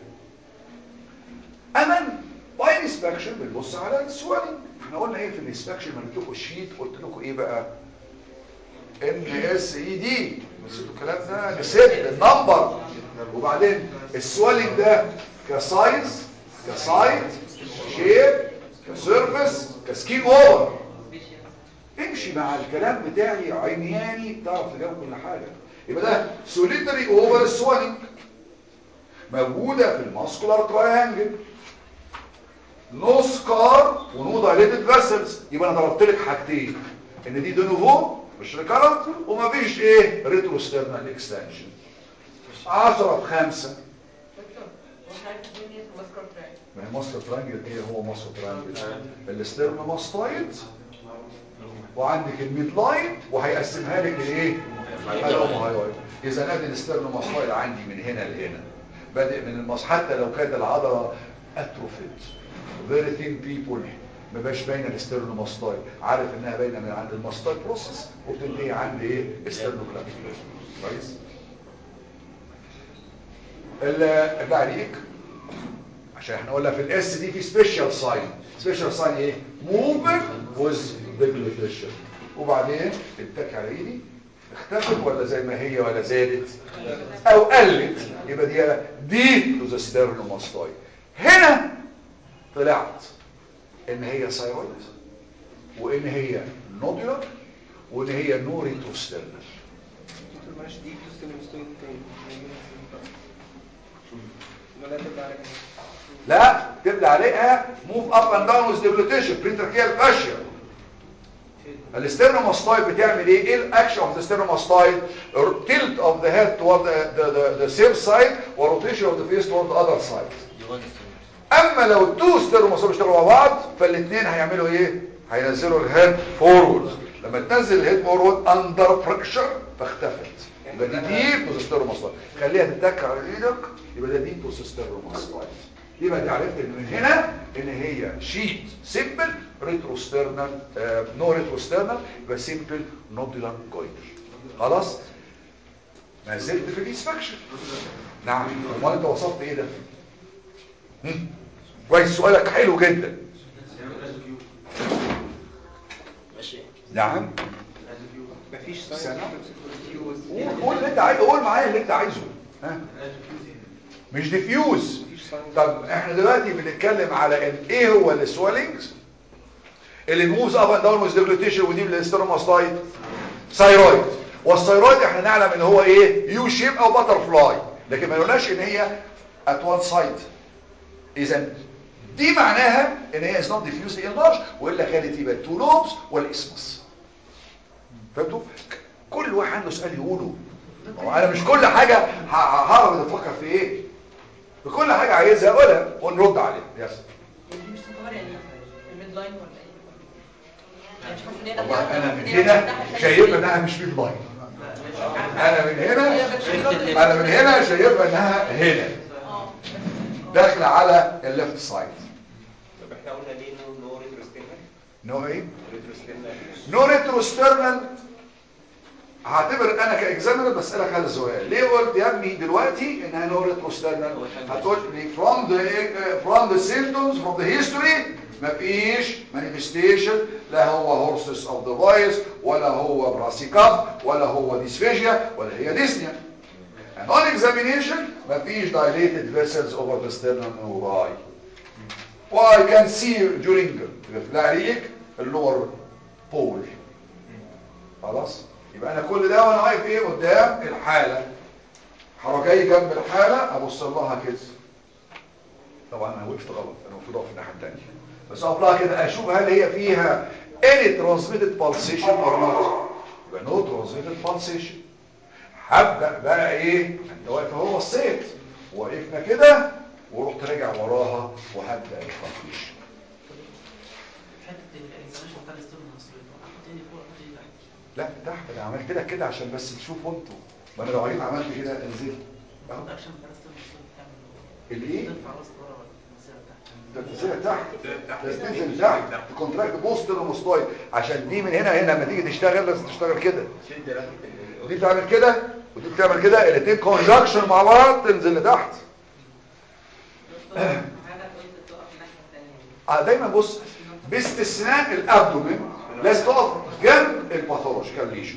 S1: امن باي انسبكشن بنبص على السوالينج احنا قلنا ايه في الانسبكشن ما لكم الشيت قلت لكم ايه بقى ان اس اي دي نسيتوا الكلام ده نسيت النمبر وبعدين السوالينج ده كسايز كسايد شيب كسيرفيس كسكين اوفر امشي مع الكلام بتاعي عمياني تعرف تجاوب كل حاجه يبقى ده سوليتري اوفر سوالينج موجوده في الماسكولار تراينجل نو سكار ونو دايليتد فيسلز يبقى انا ضربت لك حاجتين ان دي دونوفو مش ريكارنت ومفيش ايه ريترو ستيرنال اكستنشن 10 ب 5 ما هي مصر ترانجل ايه هو مصر ترانجل الاسترنوماستويد وعندك الميد لاين وهيقسمها لك الايه الهايويد اذا ادي الاسترنوماستويد عندي من هنا لهنا بادئ من المص حتى لو كانت العضله اتروفيت فيري ثين بيبول ما باش باينه الاسترنوماستويد عارف انها باينه من عند الماستويد بروسيس وبتنتهي عند ايه استرنوكلابس كويس اللي عليك عشان احنا قلنا في الاس دي في سبيشال ساين سبيشال ساين ايه موفمنت ويز ديجلوتيشن وبعدين اتك على ايدي اختفت ولا زي ما هي ولا زادت او قلت يبقى دي دي تو ذا ستيرنوماستويد هنا طلعت ان هي سايرويد وان هي نودولار وان هي نوريتروستيرنال
S6: دكتور معلش دي جزء من المستوى التاني ولا تبقى على كده
S1: لا تبدا عليها موف اب اند داون ويز ديجلوتيشن برينتركيال فاشيا الاسترنوماستويد بتعمل ايه ايه الاكشن اوف ذا ستيرنوماستويد تلت اوف ذا هيد toward the the the, the same side وروتيشن اوف ذا فيس toward the other side
S3: دي وان
S1: اما لو التو ستيرنوماستويد بيشتغلوا مع بعض فالاثنين هيعملوا ايه هينزلوا الهيد فورورد لما تنزل الهيد فورورد اندر بريشر فاختفت يبقى دي ديب تو ستيرنوماستويد خليها تتك على ايدك يبقى ده ديب تو ستيرنوماستويد يبقى دي عرفت ان من هنا ان هي شيت سيمبل ريتروسترنال نو ريتروسترنال يبقى سيمبل نودولار جويتر خلاص ما زلت في الانسبكشن نعم امال انت وصلت ايه ده هم؟ كويس سؤالك حلو جدا
S3: ماشي
S1: نعم
S6: مفيش
S1: سنة؟
S6: ساينس
S1: قول قول اللي انت عايزه قول معايا اللي انت عايزه ها مش ديفيوز
S6: مفيش ساينس
S1: طب احنا دلوقتي بنتكلم على ان ايه هو السويلنجز اللي موفز اب اند داون ويز ديجلوتيشن ودي الاستروماستايد ثايرويد والثايرويد احنا نعلم ان هو ايه يو شيب او باتر فلاي لكن ما قلناش ان هي ات وان سايد اذا دي معناها ان هي از نوت ديفيوز ان لارج والا كانت يبقى تو لوبس والاسمس فهمتوا كل واحد عنده سؤال يقوله ما هو انا مش كل حاجه ه- هعرف افكر في ايه بكل حاجه عايزها اقولها ونرد عليها يس
S5: دي مش تعتبر يعني الميد لاين ولا ايه؟ يعني مش حاسس ان هي
S1: والله
S5: داخلة-
S1: انا من
S5: إن هي
S1: هنا
S5: داخلة
S1: شايفها انها مش في اللاين انا من هنا
S5: هي بس الخط-
S1: انا من هنا شايفها انها هنا
S5: اه
S1: داخله على الليفت سايد
S7: طب احنا قلنا ليه نو نو ريتروستينال
S1: نو ايه
S7: ريتروستينال
S1: نو ريتروسترنال هعتبر انا كاكزامنر بسالك هذا السؤال ليه قلت يا ابني دلوقتي انها نو ريتروسترنال هتقول لي from the from the symptoms from the history مفيش manifestation لا هو هورسس اوف ذا فويس ولا هو براسيكاب ولا هو ديسفيجيا ولا هي ديسنيا and on examination مفيش dilated vessels over the sternum neuri well I can see during الفلاريك اللور بول خلاص يبقى انا كل ده وانا واقف ايه قدام الحاله هروح جاي جنب الحاله ابص لها كده طبعا انا وقفت غلط انا المفروض اقف الناحيه الثانيه بس اقف لها كده اشوف هل هي فيها any transmitted pulsation or not يبقى no transmitted pulsation هبدا بقى ايه انت واقف اهو بصيت وقفنا كده ورحت راجع وراها وهبدا التفتيش
S4: حته الاكزاميشن بتاع الاستورم المصري احط ايدي فوق احط ايدي تحت
S1: لا تحت انا عملت لك كده عشان بس تشوفوا انتوا ما انا لو جيت عملت كده انزل اهو
S4: باخد اكشن بتاع الاستورم المصري بتعمل
S1: الايه
S4: ترفع راس لورا ولا المسيره تحت
S1: ده تنزل تحت لازم تنزل تحت كونتراكت بوست روموستويد عشان دي من هنا هنا لما تيجي تشتغل لازم تشتغل كده ودي بتعمل كده ودي بتعمل كده الاثنين كونجكشن مع بعض تنزل لتحت
S4: حضرتك قلت تقف الناحيه الثانيه
S1: اه دايما بص باستثناء الابدومين لازم تقف جنب الباثولوجيكال ليجن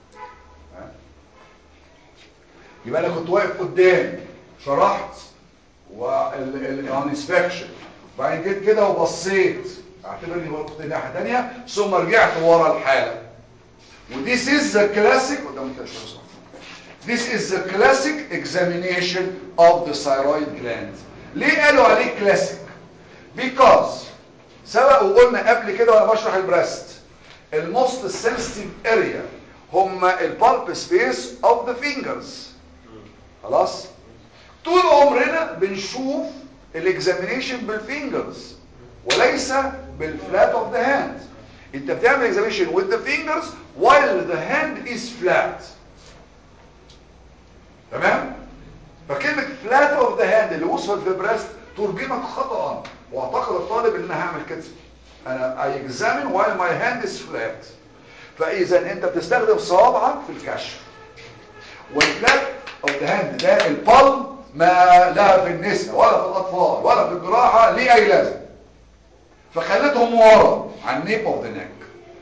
S1: يبقى انا كنت واقف قدام شرحت والانسبكشن وبعدين جيت كده وبصيت اعتبرني وقفت ناحيه ثانيه ثم رجعت ورا الحاله وذيس از ذا كلاسيك قدام التشخيص This is the classic examination of the thyroid gland. ليه قالوا عليه classic؟ Because سبق وقلنا قبل كده وانا بشرح البريست الموست سنسيتيف اريا هم البالب سبيس اوف ذا فينجرز خلاص طول عمرنا بنشوف الاكزامينيشن بالفينجرز وليس بالفلات اوف ذا هاند انت بتعمل اكزامينيشن with the fingers while the hand is flat تمام فكلمة flat of the hand اللي وصفت في بريست ترجمت خطأ واعتقد الطالب ان انا هعمل كده انا I examine while my hand is flat فاذا انت بتستخدم صوابعك في الكشف والفلات of the hand ده البالم ما لا في النساء ولا في الاطفال ولا في الجراحة ليه اي لازم فخليتهم ورا على النيب اوف ذا نيك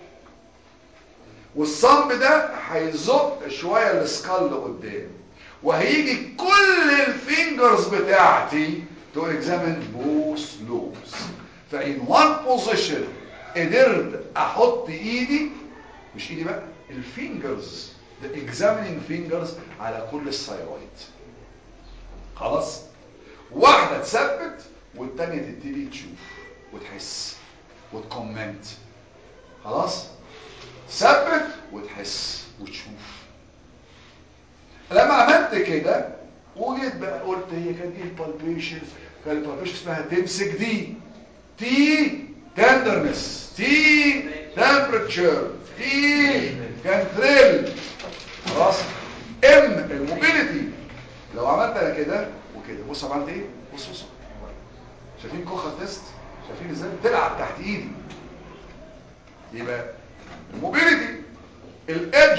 S1: والصنب ده هيزق شويه السكال لقدام وهيجي كل الفينجرز بتاعتي تو اكزامين بوث لوبس فان وان بوزيشن قدرت احط ايدي مش ايدي بقى الفينجرز the examining fingers على كل الثايرويد خلاص واحده تثبت والتانيه تبتدي تشوف وتحس وتكومنت خلاص ثبت وتحس وتشوف لما عملت كده وجيت بقى قلت هي كانت ايه البالبيشن كان البالبيشن اسمها تمسك دي تي تندرنس تي تمبرتشر تي كان ثريل خلاص ام الموبيليتي لو عملت انا كده وكده بص عملت ايه بص بص شايفين كوخه تيست شايفين ازاي بتلعب تحت ايدي يبقى الموبيليتي الادج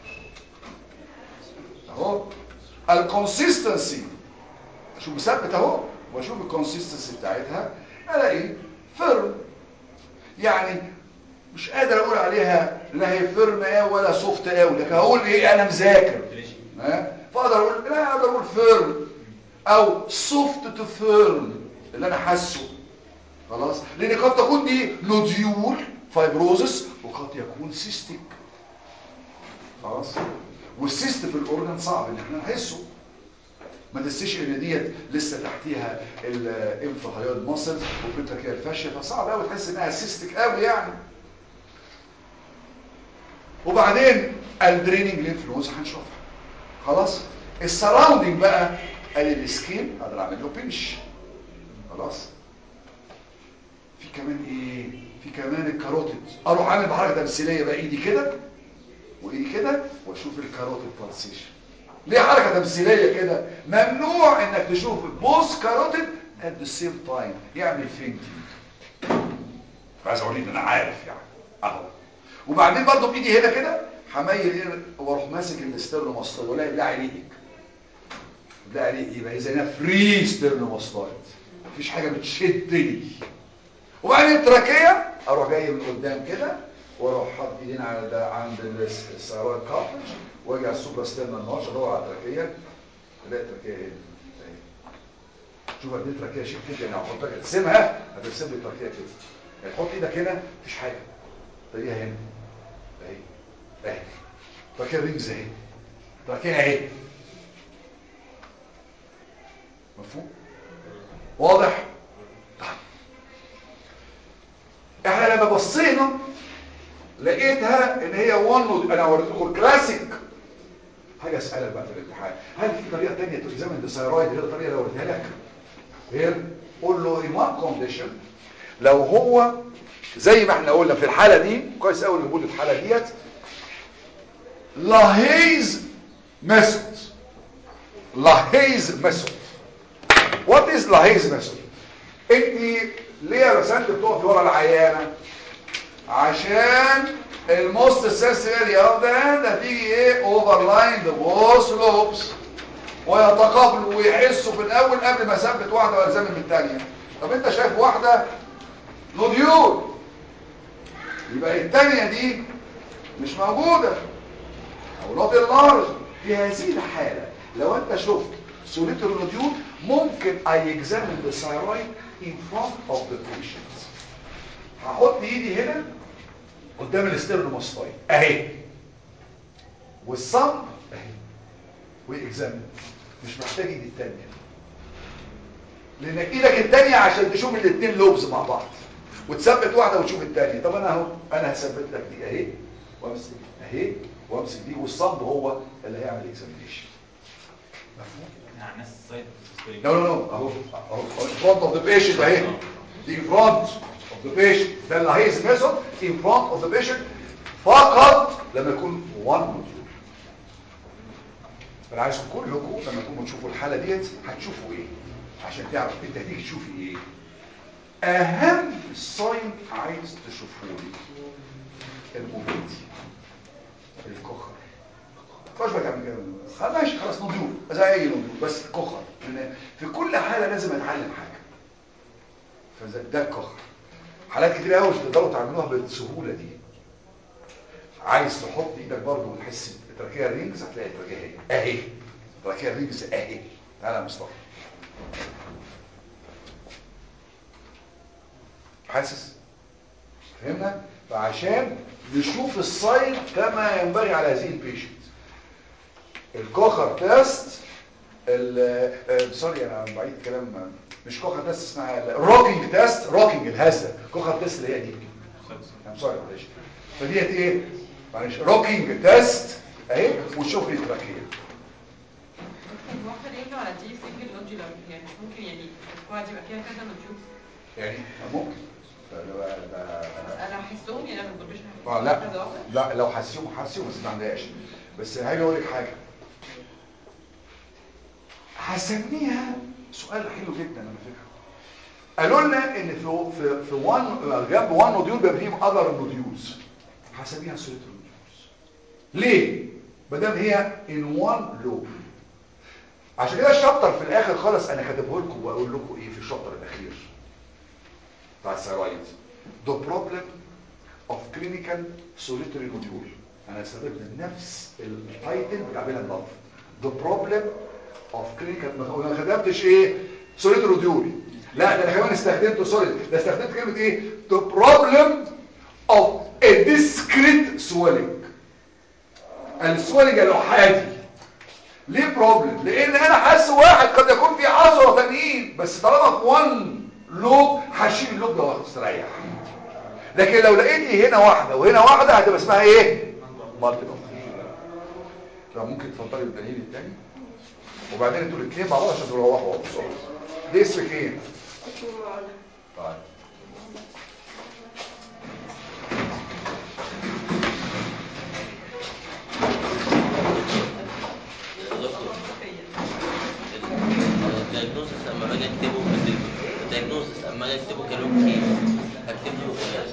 S1: اهو الكونسيستنسي اشوف مثبت اهو واشوف الكونسيستنسي بتاعتها الاقي فيرم يعني مش قادر اقول عليها لا هي فيرم قوي ولا سوفت قوي لكن هقول ايه انا مذاكر ها فاقدر اقول لا اقدر اقول فيرم او سوفت تو فيرم اللي انا حاسه خلاص لان قد تكون دي نوديول فايبروزس وقد يكون سيستيك خلاص والسيست في الاورجن صعب ان احنا نحسه ما تنسيش ان ديت لسه تحتيها الانفراهيود ماسلز وفي كده الفاشيه فصعب قوي تحس انها سيستيك قوي يعني وبعدين الدريننج لينف نودز هنشوفها خلاص السراوندنج بقى ادي السكين اقدر اعمل له بنش خلاص في كمان ايه في كمان الكاروتيد اروح اعمل بحركه تمثيليه بقى ايدي كده وايدي كده واشوف الكاروتيد بالسيشن ليه حركه تمثيليه كده ممنوع انك تشوف بوس كاروتيد at the same time يعمل فينتنج عايز اوريك انا عارف يعني اهو وبعدين برضو بايدي هنا كده هميل ايه واروح ماسك الاسترنوماستويد ولا لا عليك لا عليك يبقى اذا هنا فري ستيرنوماستويد مفيش حاجه بتشدني وبعدين التراكيه اروح جاي من قدام كده واروح حاطط ايدين على ده عند السيرويد كارتج واجي على السوبر ستيرنال نوتش ادور على التراكيه الاقي التراكيه هنا اهي. شوف قد ايه التراكيه شيك كده يعني هحط لك ترسمها هترسم لي التراكيه كده يعني تحط ايدك هنا مفيش حاجه تلاقيها هنا اهي اهي التراكيه رينجز اهي التراكيه اهي مفهوم واضح احنا لما بصينا لقيتها ان هي وان انا وريت لكم الكلاسيك حاجه اسالك بقى في الامتحان هل في طريقه ثانيه تزامن الثايرويد غير الطريقه اللي وريتها لك غير قول له in one condition لو هو زي ما احنا قلنا في الحاله دي كويس قوي نقول الحاله ديت لاهيز ميثود لاهيز ميثود وات از لاهيز ميثود انت ليه رسمت بتقفي ورا العيانه عشان الموست سيسيري اوف ذا هاند هتيجي ايه اوفر لاين ذا بوث لوبس ويتقابلوا ويحسوا في الاول قبل ما اثبت واحده والزمن من الثانيه طب انت شايف واحده نوديول يبقى الثانيه دي مش موجوده او نوت اللارج في هذه الحاله لو انت شفت سوليت النوديول ممكن اي اكزامين ذا ثايرويد in front of the patient هحط ايدي هنا قدام الاسترنوماستويد اهي والصمب اهي واكزامين مش محتاج ايدي التانية لانك ايدك التانية عشان تشوف الاتنين لوبز مع بعض وتثبت واحدة وتشوف التانية طب انا اهو انا هثبت لك دي اهي وامسك اهي وامسك دي والصمب هو اللي هيعمل اكزامينيشن مفهوم
S2: يعني الناس سايد
S1: No, no, no. اهو اهو in front of the patient اهي دي in front of the patient ده اللي هيز ميثود in front of the patient فقط لما يكون one nodule انا عايزكم كلكم لما تقوموا تشوفوا الحاله ديت هتشوفوا ايه عشان تعرف انت هتيجي تشوفي ايه اهم ساين عايز تشوفه لي الموبيلتي الكخر مش بتعمل كده خلاص ماشي خلاص نضيوف زي اي نضيوف بس كخر لان في كل حاله لازم اتعلم حاجه فده ده الكخر حالات كتير قوي مش تقدروا تعملوها بالسهوله دي عايز تحط ايدك برضه وتحس بتركيا الرينجز هتلاقي التركيا اهي اهي تركيا الرينجز اهي تعالى يا مصطفى حاسس فهمنا فعشان نشوف الساين كما ينبغي على هذه البيشنت الكوخر تيست ال سوري انا بعيد الكلام مش كوخر تيست اسمها الروكينج تيست روكينج الهزه كوخر تيست اللي هي دي ام سوري معلش فديت ايه معلش روكينج تيست اهي وشوف لي التراكيه
S5: واحد ينفع على دي سنجل نودجولار يعني مش ممكن يعني الكوع دي يبقى فيها كذا نودجول
S1: يعني ممكن ده ده ده
S5: انا بحسهم يعني انا ما بقولش
S1: اه لا
S5: كذا واحد
S1: لا لو حسيهم حسيهم بس ما عندهاش بس هاجي اقول لك حاجه هسميها سؤال حلو جدا على فكره قالوا لنا ان في في في وان جنب وان نوديول بيبقى فيهم اذر نوديولز هسميها سوليتر نوديولز ليه ما دام هي ان وان لوب عشان كده الشابتر في الاخر خالص انا كاتبه لكم واقول لكم ايه في الشابتر الاخير بتاع الثيرويد the problem of clinical solitary nodule انا استخدمت نفس التايتل بتاع بيلا لاف the problem of clinical ما ما كتبتش ايه solitary nodule لا ده انا كمان استخدمته سوري ده استخدمت كلمه ايه the problem of a discrete swelling السويلنج الاحادي ليه بروبلم لان انا حاسس واحد قد يكون في عشرة تانيين بس طالما في وان لوب هشيل اللوب ده واستريح لكن لو لقيتي هنا واحده وهنا واحده هتبقى اسمها ايه مالتيبل طب ممكن تفضلي الدليل الثاني وبعدين انتوا الاثنين مع بعض عشان تروحوا بسرعه دي اسمك ايه طيب
S3: دكتور الدايجنوزس لما باجي اكتبه الدايجنوزس لما اجي اكتبه كلام كتير هكتب له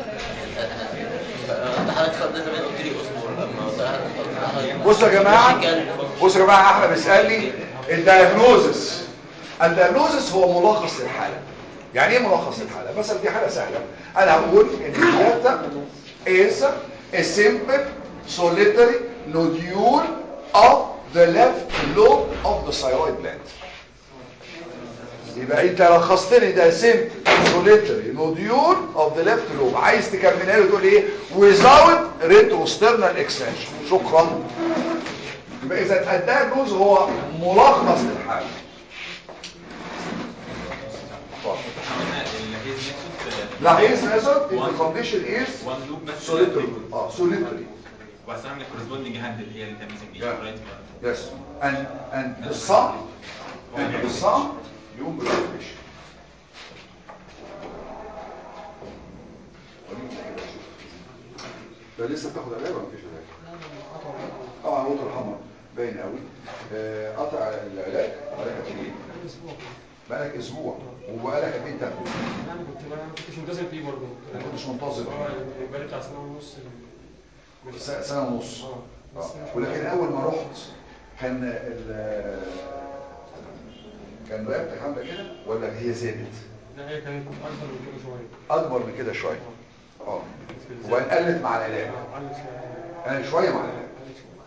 S3: انت حضرتك فرضت زمان قلت لي اصبر لما قلت لحضرتك-
S1: بصوا يا جماعه
S3: Logical-
S1: بصوا يا جماعه احنا بيسالني الدايجنوزس الدايجنوزس هو ملخص للحاله يعني ايه ملخص للحاله مثلا دي حاله سهله انا هقول ان الداتا is a simple solitary nodule of the left lobe of the thyroid gland يبقى انت لخصت لي ده simple solitary nodule of the left lobe عايز تكملها له تقول ايه without retrosternal extension شكرا يبقى اذا الدايجنوز هو ملخص للحاله
S2: عملنا الهيز ميثود
S1: لا هي method if the condition is
S2: وان لوب بس
S1: solitary اه solitary
S2: واستعمل الكورسبوندنج هاند اللي هي اللي كان ميسنج
S1: Yeah.
S2: رايت
S1: yes and and the sum and the sum يقوم بالريليشن ده لسه بتاخد علاج ولا مفيش علاج؟ طبعا وتر الحمر باين قوي آه، قطع العلاج بقالك قد ايه؟ بقالك اسبوع وبقالك قد ايه تاخده؟
S8: انا كنت ما كنتش ملتزم فيه برضه
S1: ما كنتش منتظم
S8: اه يعني بقالي بتاع سنه ونص مش-
S1: س- سنه ونص
S8: اه
S1: آه.
S8: بس مش
S1: ولكن
S8: ملتزم.
S1: اول ما رحت كان ال كان رقبتك عامله كده ولا هي زادت
S8: لا هي كانت اكبر من كده شويه
S1: اكبر من كده شويه اه
S8: كانت في الزمن.
S1: وبعدين قلت مع العلاج
S8: اه قلت شويه
S1: قلت شويه مع العلاج
S8: قلت شويه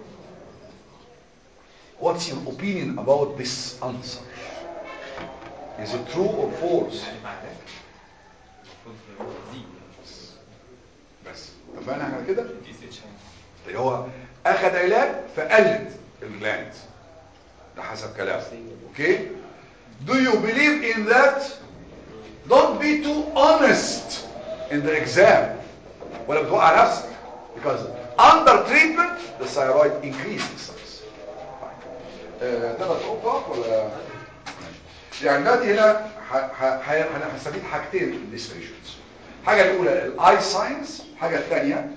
S1: What's your opinion about this answer? Is it true or false?
S2: يعني مع ذلك المفروض دي
S1: بس اتفقنا على كده؟
S2: دي ستيتش
S1: اللي هو اخذ علاج فقلت الجلاند ده حسب كلامه اوكي do you believe in that don't be too honest in the exam ولا بتوقع نفسك because under treatment the thyroid increases size آه، تقدر تقوم تقف ولا ماشي. يعني دلوقتي هنا ح- ح- ح- انا هستفيد حاجتين من الاسبريشنز الحاجه الاولى الاي ساينس الحاجه الثانيه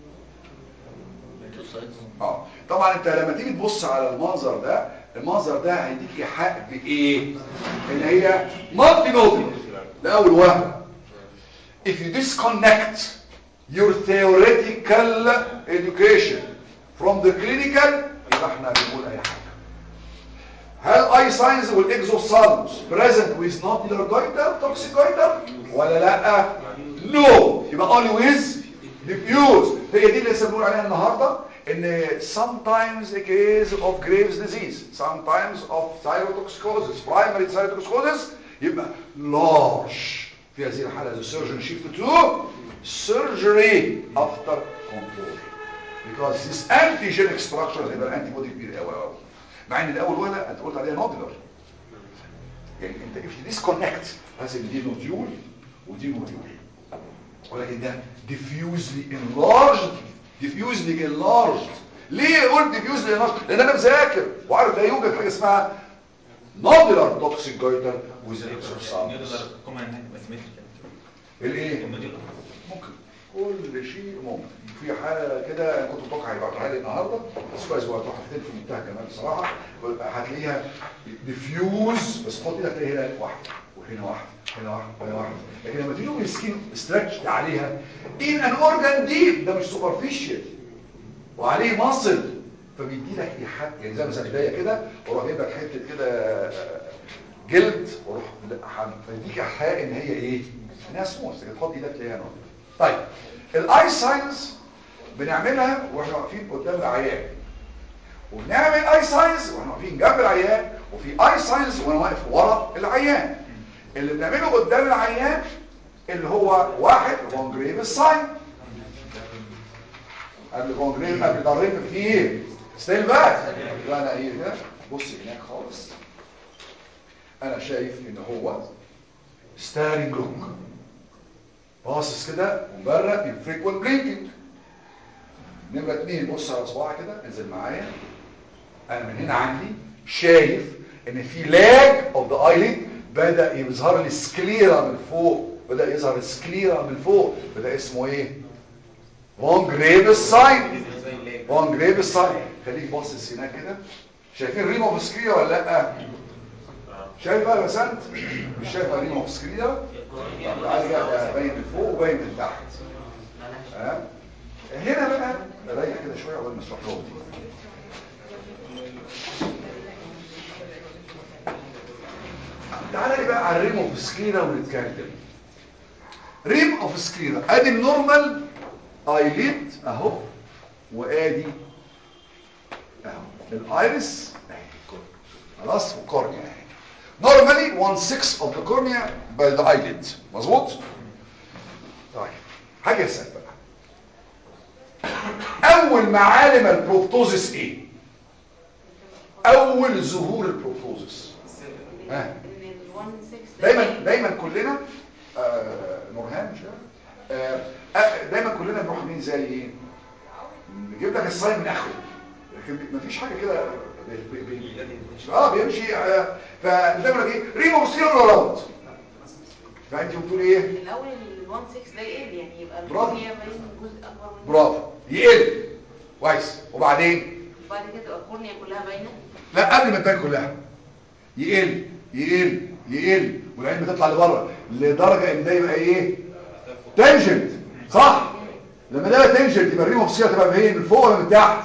S3: تو سايدز
S1: اه طبعا انت لما تيجي تبص على المنظر ده المنظر ده هيديك ايحاء بايه ان هي مالتي نودل لاول وهله if you disconnect your theoretical education from the clinical يبقى احنا بنقول اي حاجه هل اي ساينز والاكزوسالموس present with nodular goiter toxic goiter ولا لا نو يبقى only with diffuse هي دي اللي لسه بنقول عليها النهارده ان sometimes a case of Graves disease sometimes of thyrotoxicosis primary thyrotoxicosis يبقى large في هذه الحالة the surgeon shift to surgery after control because this antigenic structure هيبقى الانتي بودي كبير قوي قوي مع ان الاول ولا انت قلت عليها نودلر يعني انت if you disconnect هذه دي نوديول ودي نوديول ولكن ده diffusely enlarged diffusely enlarged ليه قلت diffusely enlarged لان انا مذاكر وعارف لا يوجد حاجه اسمها nodular toxic goiter with exosalmus
S2: نقدر كومن هتبقى سيمتريكال
S1: الايه
S2: النوديول
S1: ممكن كل شيء ممكن في حاله كده انا كنت متوقع هيبعتوها لي النهارده بس كويس بقى تحفتين في منتهى الجمال بصراحه هتلاقيها ديفيوز بس حط ايدك تلاقي هنا واحده وهنا واحده هنا واحده وهنا واحده لكن لما تيجي السكين ستريتش عليها ان ان اورجان ديب ده مش سوبرفيشال وعليه ماسل فبيدي لك ايحاء يعني زي مثلا ايديا كده واروح جايب لك حته كده آه، جلد واروح حم- فيديك ايحاء ان هي ايه؟ انها سموث لكن تحط ايدك تلاقيها نور طيب الاي ساينس بنعملها واحنا واقفين قدام العيان وبنعمل اي ساينس واحنا واقفين جنب العيان وفي اي ساينس وانا واقف ورا العيان اللي بنعمله قدام العيان اللي هو واحد فون جريف ساين قبل فون جريف قبل ضريف في ايه ستيل باك يبقى انا ايه كده بص هناك خالص انا شايف ان هو ستارينج لوك باصص كده ومبرق انفريكوال بلينكينج نمرة اتنين بص على صباعي كده انزل معايا انا من هنا عندي شايف ان في لاج اوف ذا ايليد بدا يظهر لي سكليرا من فوق بدا يظهر سكليرا من فوق بدا اسمه ايه فون جريف ساين فون جريف ساين خليك باصص هناك كده شايفين ريم اوف سكليرا ولا لا شايفها يا بسنت مش شايفه ريم اوف سكليرا طب تعالى بقى باين من فوق وباين من تحت ها هنا بقى ريح كده شويه عقبال ما تروح لهم تعالى لي بقى على الريم اوف سكليرا ونتكلم ريم اوف سكليرا ادي النورمال ايليد اهو وادي اهو الايرس اهي خلاص وكورنيا اهي normally one sixth of the cornea by the eyelid مظبوط طيب حاجه اسال بقى اول معالم البروبتوزيس ايه اول ظهور البروبتوزيس ها
S5: ان ال 1 6
S1: دايما دايما كلنا آه نورهان مش كده؟ آه آه، دايما كلنا بنروح عاملين زي ايه نجيب لك الصايم من اخره لكن مفيش حاجه كده بي- بي- بي- اه بيمشي آه فزي ما لك ايه ريمو بصير ولا راوند فانت بتقول ايه
S5: الاول ال 1 6 ده يقل يعني يبقى
S1: برافو.
S5: الكورنيا باين جزء اكبر من
S1: برافو يقل كويس وبعدين
S5: بعد كده تبقى الكورنيا كلها باينه
S1: لا قبل ما تبان كلها يقل يقل يقل والعين بتطلع لبره لدرجه ان ده يبقى ايه تنجنت صح لما ده يبقى تنجنت يبقى الريمو بصير تبقى فين من فوق ولا من تحت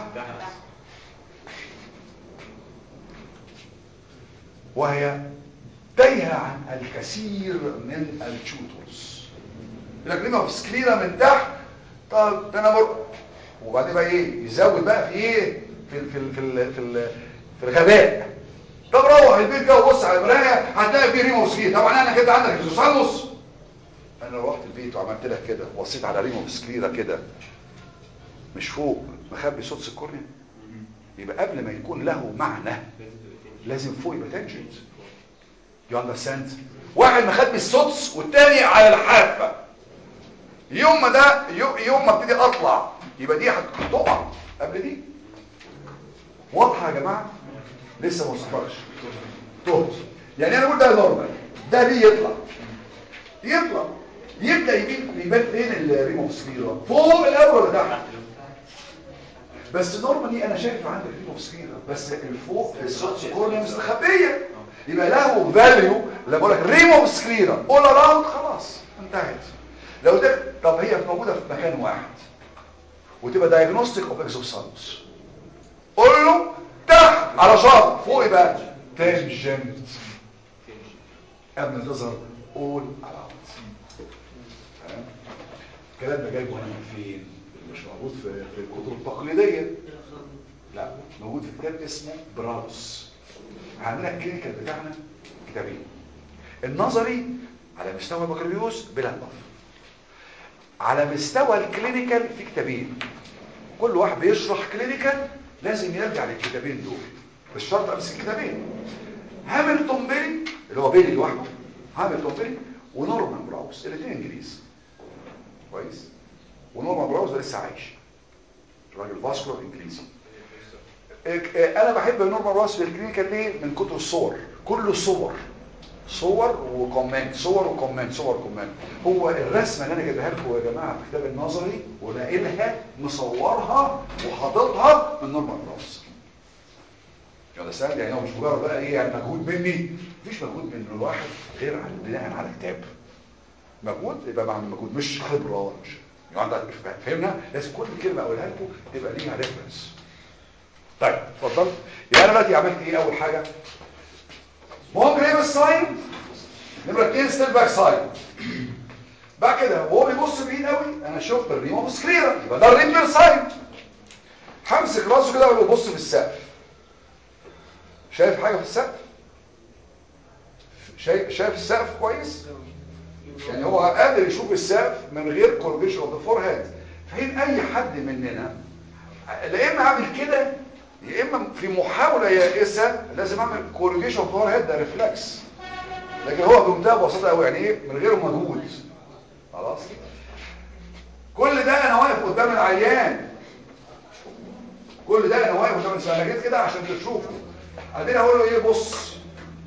S1: وهي تايهه عن الكثير من التشوتورز يقول لك ريمو سكليرا من تحت طب ده انا مر وبعدين بقى ايه يزود بقى في ايه في ال في ال في ال في, ال في الغباء طب روح البيت كده وبص على المرايه هتلاقي فيه ريمو سكليرا طبعا انا كده عندك اكزوسالموس انا لو رحت البيت وعملت لك كده وبصيت على ريمو سكليرا كده مش فوق مخبي صوت الكورنيا يبقى قبل ما يكون له معنى لازم فوق يبقى تنجنت يو اندرستاند واحد مخبي السدس والتاني على الحافه يوم ما ده يو- يوم ما ابتدي اطلع يبقى دي هت- هتقع قبل دي واضحه يا جماعه لسه ما وصلتش تهت يعني انا اقول ده نورمال ده ليه يطلع يطلع يبدا يبين يبان فين الريموسفيرا فوق الاول ولا تحت بس نورمالي انا شايف عندي الريموسفيرا بس الفوق الصوت كورنيا مستخبيه يبقى له فاليو لما بقول لك ريموسفيرا اول اراوند خلاص انتهت لو ده طب هي موجوده في مكان واحد وتبقى دايجنوستيك اوف اكزوسالموس قول له تحت على شرط فوق يبقى تنجنت قبل ما تظهر اول اراوند تمام الكلام ده جايبه انا من فين مش موجود في في الكتب التقليديه لا موجود في كتاب اسمه براوس عندنا الكلينيكال بتاعنا كتابين النظري على مستوى البكالوريوس بلا نظر على مستوى الكلينيكال في كتابين كل واحد بيشرح كلينيكال لازم يرجع للكتابين دول مش شرط امسك الكتابين هامilton بيري اللي هو بيري لوحده هامilton بيري ونورمان براوس الاثنين انجليز كويس ونورمان براوس ده لسه عايش راجل فاسكولار انجليزي إك- انا بحب نورمان براوس في الكلينيكال ليه من كتر الصور كله صور صور وكومنت صور وكومنت صور وكومنت هو الرسمه اللي انا جايبها لكم يا جماعه في الكتاب النظري وناقلها مصورها وحاططها من نورمان براوس يا سهل يعني هو مش مجرد بقى ايه يعني مجهود مني مفيش مجهود من الواحد غير على بناء على كتاب مجهود يبقى مع مجهود مش خبره ولا مش يعني عندك فهمنا لازم كل كلمه اقولها لكم تبقى ليها ريفرنس طيب اتفضل يبقى انا دلوقتي عملت ايه اول حاجه ممكن ايه الساين نمره 2 ستيل باك سايد بعد كده وهو بيبص بعيد قوي انا شفت الريمو سكريرا يبقى ده الريمبر ساين همسك راسه كده واقول له بص في السقف شايف حاجه في السقف شايف شايف السقف كويس يعني هو قادر يشوف السقف من غير كورجيشن اوف ذا فور هيد في حين اي حد مننا لا اما اعمل كده يا اما في محاوله يائسه لازم اعمل كورجيشن اوف فور هيد ده ريفلكس لكن هو بمنتهى البساطه قوي يعني ايه من غير مجهود خلاص كل ده انا واقف قدام العيان كل ده انا واقف قدام الانسان انا جيت كده عشان تشوفه بعدين اقول له ايه بص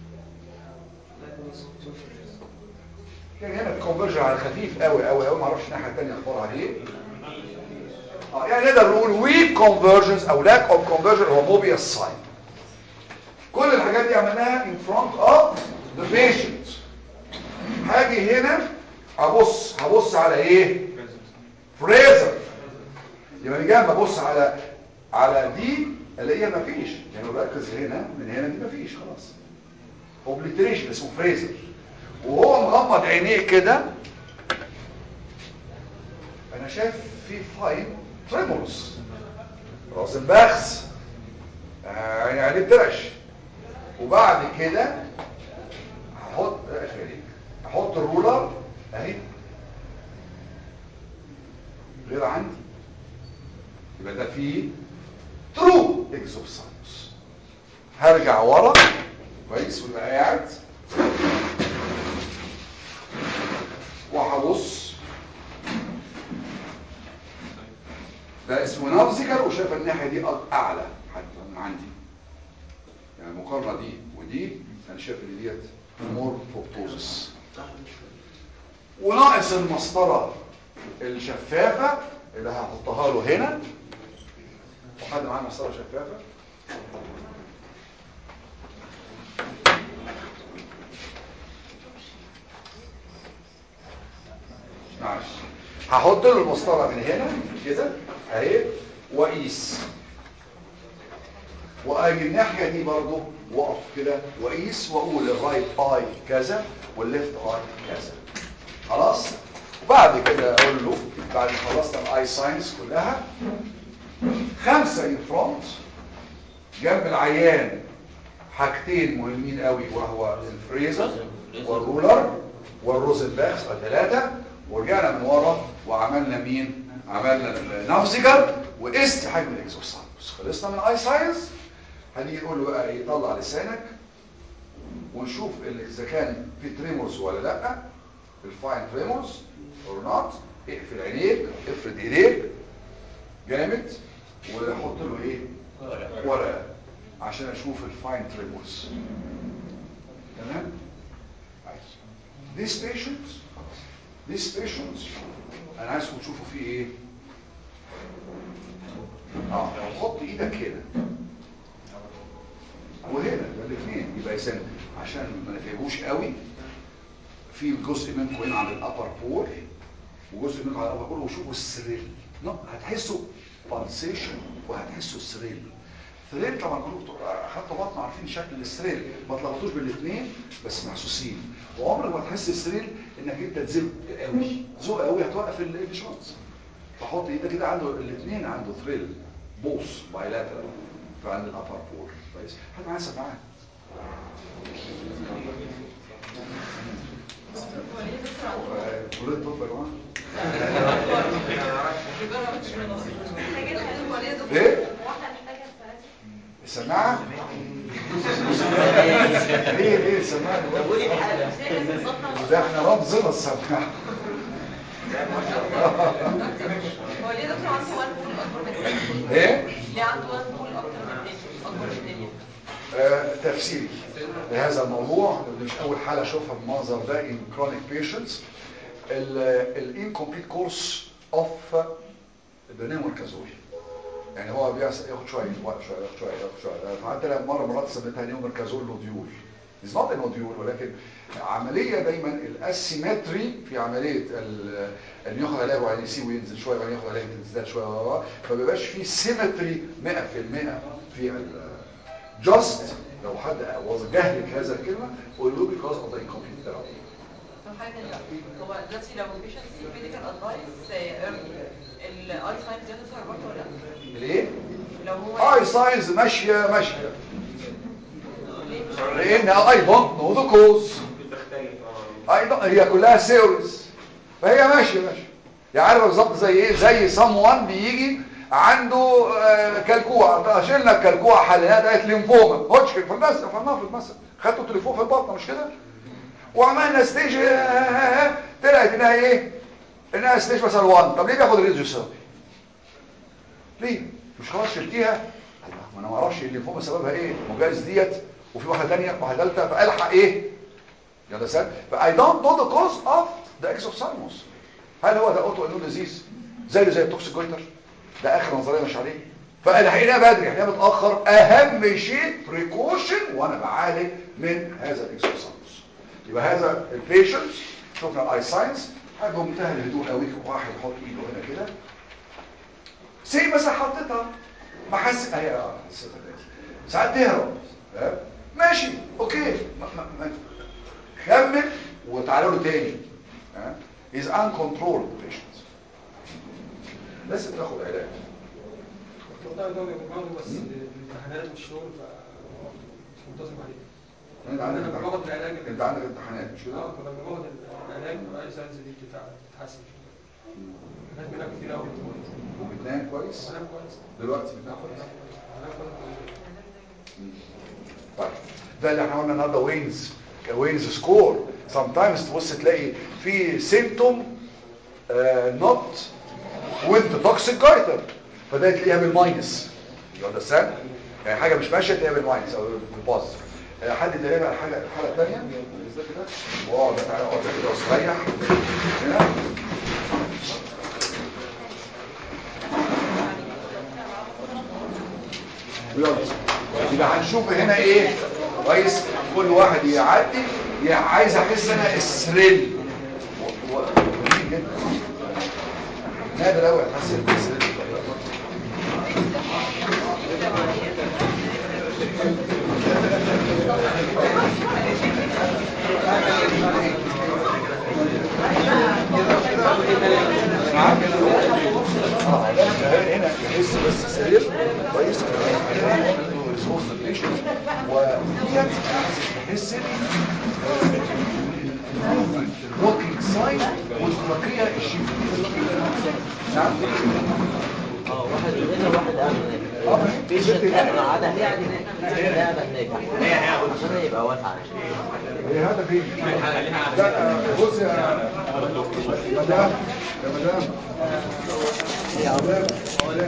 S1: كان هنا الكونفرجن على خفيف قوي قوي قوي ما اعرفش الناحيه الثانيه اخبارها ايه اه يعني نقدر نقول ويك كونفرجنز او لاك اوف كونفرجن هو موبيوس ساين كل الحاجات دي عملناها in front of the patient هاجي هنا هبص هبص على ايه فريزر يبقى جاي ببص على على دي الاقيها مفيش يعني لو بركز هنا من هنا دي مفيش خلاص اوبليتريشن اسمه فريزر وهو مغمض عينيه كده انا شايف في فاين تريمورز روزنباخس آه، يعني عليه بترعش وبعد كده هحط خليك هحط الرولر اهي غير عندي يبقى ده فيه ترو اكزوسايتس هرجع ورا كويس ويبقى قاعد وهبص ده اسمه نابزيكال وشايف الناحيه دي أ- اعلى حتى من عندي يعني المقارنه دي ودي انا شايف ان ديت مور فوكتوزس وناقص المسطره الشفافه اللي هحطها له هنا وحد معاه مسطره شفافه معلش هحط له المسطره من هنا كده اهي واقيس واجي الناحيه دي برضو واقف كده واقيس واقول الرايت اي كذا والليفت اي كذا خلاص بعد كده اقول له بعد ما خلصنا الاي ساينس كلها خمسه ان فرونت جنب العيان حاجتين مهمين قوي وهو الفريزر والرولر والروزنباخ ثلاثه ورجعنا من ورا وعملنا مين عملنا النافزيجر وقست حجم الاكزوسايتس خلصنا من اي ساينس هنيجي نقول له بقى ايه طلع لسانك ونشوف ال- اذا كان في تريمورز ولا لا الفاين تريمورز اور نوت اقفل عينيك افرد ايديك جامد وحط له ايه ورقه عشان اشوف الفاين تريمورز تمام These patients These patients انا عايزكم تشوفوا فيه ايه اه حط ايدك هنا وهنا ده الاثنين يبقى يسن عشان ما نتعبوش قوي في جزء منكم هنا عند الابر بور وجزء منكم على الابر بور وشوفوا السريل نو هتحسوا بالسيشن وهتحسوا السريل ثريل طبعا كلكم حتى بطن عارفين شكل السريل ما تلخبطوش بالاثنين بس محسوسين وعمرك ما تحس السريل انك انت تزق قوي زق قوي هتوقف الشانس فحط ايدك كده عنده الاثنين عنده ثريل بوس بايلاترال فعند الابر بور كويس هات معايا سماعات
S5: هو ليه دكتور عنده
S1: كليه الطب يا جماعه
S5: هو ليه دكتور
S1: ايه
S5: واحنا محتاجه السنه
S1: السماعه ليه ليه السماعه ده احنا رمزنا السماعه
S5: هو ليه دكتور عنده وان بول اكبر من التاني؟
S1: ايه
S5: ليه عنده وان بول اكتر من التاني اكبر من التاني
S1: آه، تفسيري لهذا الموضوع مش اول حاله اشوفها بالمنظر ده in chronic patients ال incomplete course of البنيومركازول يعني هو بيحصل ياخد شويه وقت شويه ياخد شويه ياخد شويه فحتى لما مره مرات سميتها نيومركازول نوديول is not a nodule ولكن عمليه دايما الاسيمتري في عمليه ال- ان ياخد علاج وبعدين يسيب وينزل شويه وبعدين ياخد علاج تزداد شويه فما بيبقاش في سيمتري 100% في ال just لو حد وجه لك هذا الكلمه قول له because of the incomplete therapy
S5: طب حاجه تانية بقى. هو دلوقتي لو البيشنت سي ميديكال ادفايس الاي ساينز دي هتظهر برضه ولا لا؟
S1: الايه
S5: لو هو
S1: اي ساينز ماشيه ماشيه
S5: ليه مش
S1: لان اي دونت نو ذا كوز
S7: بتختلف اه
S1: ايضا هي كلها سيريس فهي ماشيه ماشيه يعني عارف بالظبط زي ايه زي someone بيجي عنده آه، كلكوع شلنا الكلكوع حليناها بقت ليمفوما هوتشكن في المثل في المفرد مثلا خدتوا تليفون في البطن مش كده وعملنا ستيج آه، طلعت انها ايه انها ستيج مثلا 1 طب ليه بياخد ريديو ثيرابي ليه مش خلاص شلتيها الله، ما انا ما اعرفش الليمفوما سببها ايه وجايز ديت وفي واحده ثانيه واحده ثالثه فالحق ايه You understand? But I don't know the cause of the exophthalmos. هل هو ده اوتو اميون ديزيز زيه زي التوكسيك جويتر ده اخر نظريه مش عليه فالحقيقه بدري احنا متاخر اهم شيء بريكوشن وانا بعالج من هذا الاكسوثالموس يبقى هذا البيشنت شفنا الاي ساينس حاجه بمنتهى الهدوء قوي واحد يحط ايده هنا كده سي مثلا حطيتها ما حس اهي اه حسيتها دلوقتي. ساعات تهرب ها؟ ماشي اوكي ما ما ما كمل وتعالوا له تاني ها is uncontrolled patient لازم تاخد علاج
S8: والله ده بيجمعوا بس الامتحانات والشغل ف مش منتظم عليه
S1: انت عندك
S8: انا باخد
S1: امتحانات
S8: العلاج
S1: انت عندك امتحانات مش كده
S8: اه فلما باخد العلاج واي ساينس دي بتتع- بتتحسن حاجات منها كتير قوي
S1: وبتنام كويس
S8: بنام كويس
S1: دلوقتي بتنام كويس
S8: بنام كويس
S1: طيب ده اللي احنا قلنا النهارده وينز وينز سكور sometimes تبص تلاقي في سيمتوم نوت وانت توكسيك جايتر فده تلاقيها بالماينس يو اندرستاند يعني حاجه مش ماشيه تلاقيها بالماينس او بالبوزيتيف آه، حد تاني بقى الحاجه الحاله الثانيه بالذات كده واقعد تعالى اقعد كده واستريح هنا ويلا يبقى هنشوف هنا ايه كويس كل واحد يعدي يا عايز احس انا السريل و- و- جميل جدا نادر قوي احس السريل اه لا هنا يحس بس سرير كويس ريسورس بيشنت وديت تحس الوكينج ساين والتركيه الشيفت نعم
S3: اه واحد هنا وواحد قاعد
S1: اه
S3: هناك
S1: بيشنت هنا
S3: قاعد هناك قاعد هناك عشان يبقى واقع
S1: ايه هذا فين لا بص يا مدام يا مدام يا مدام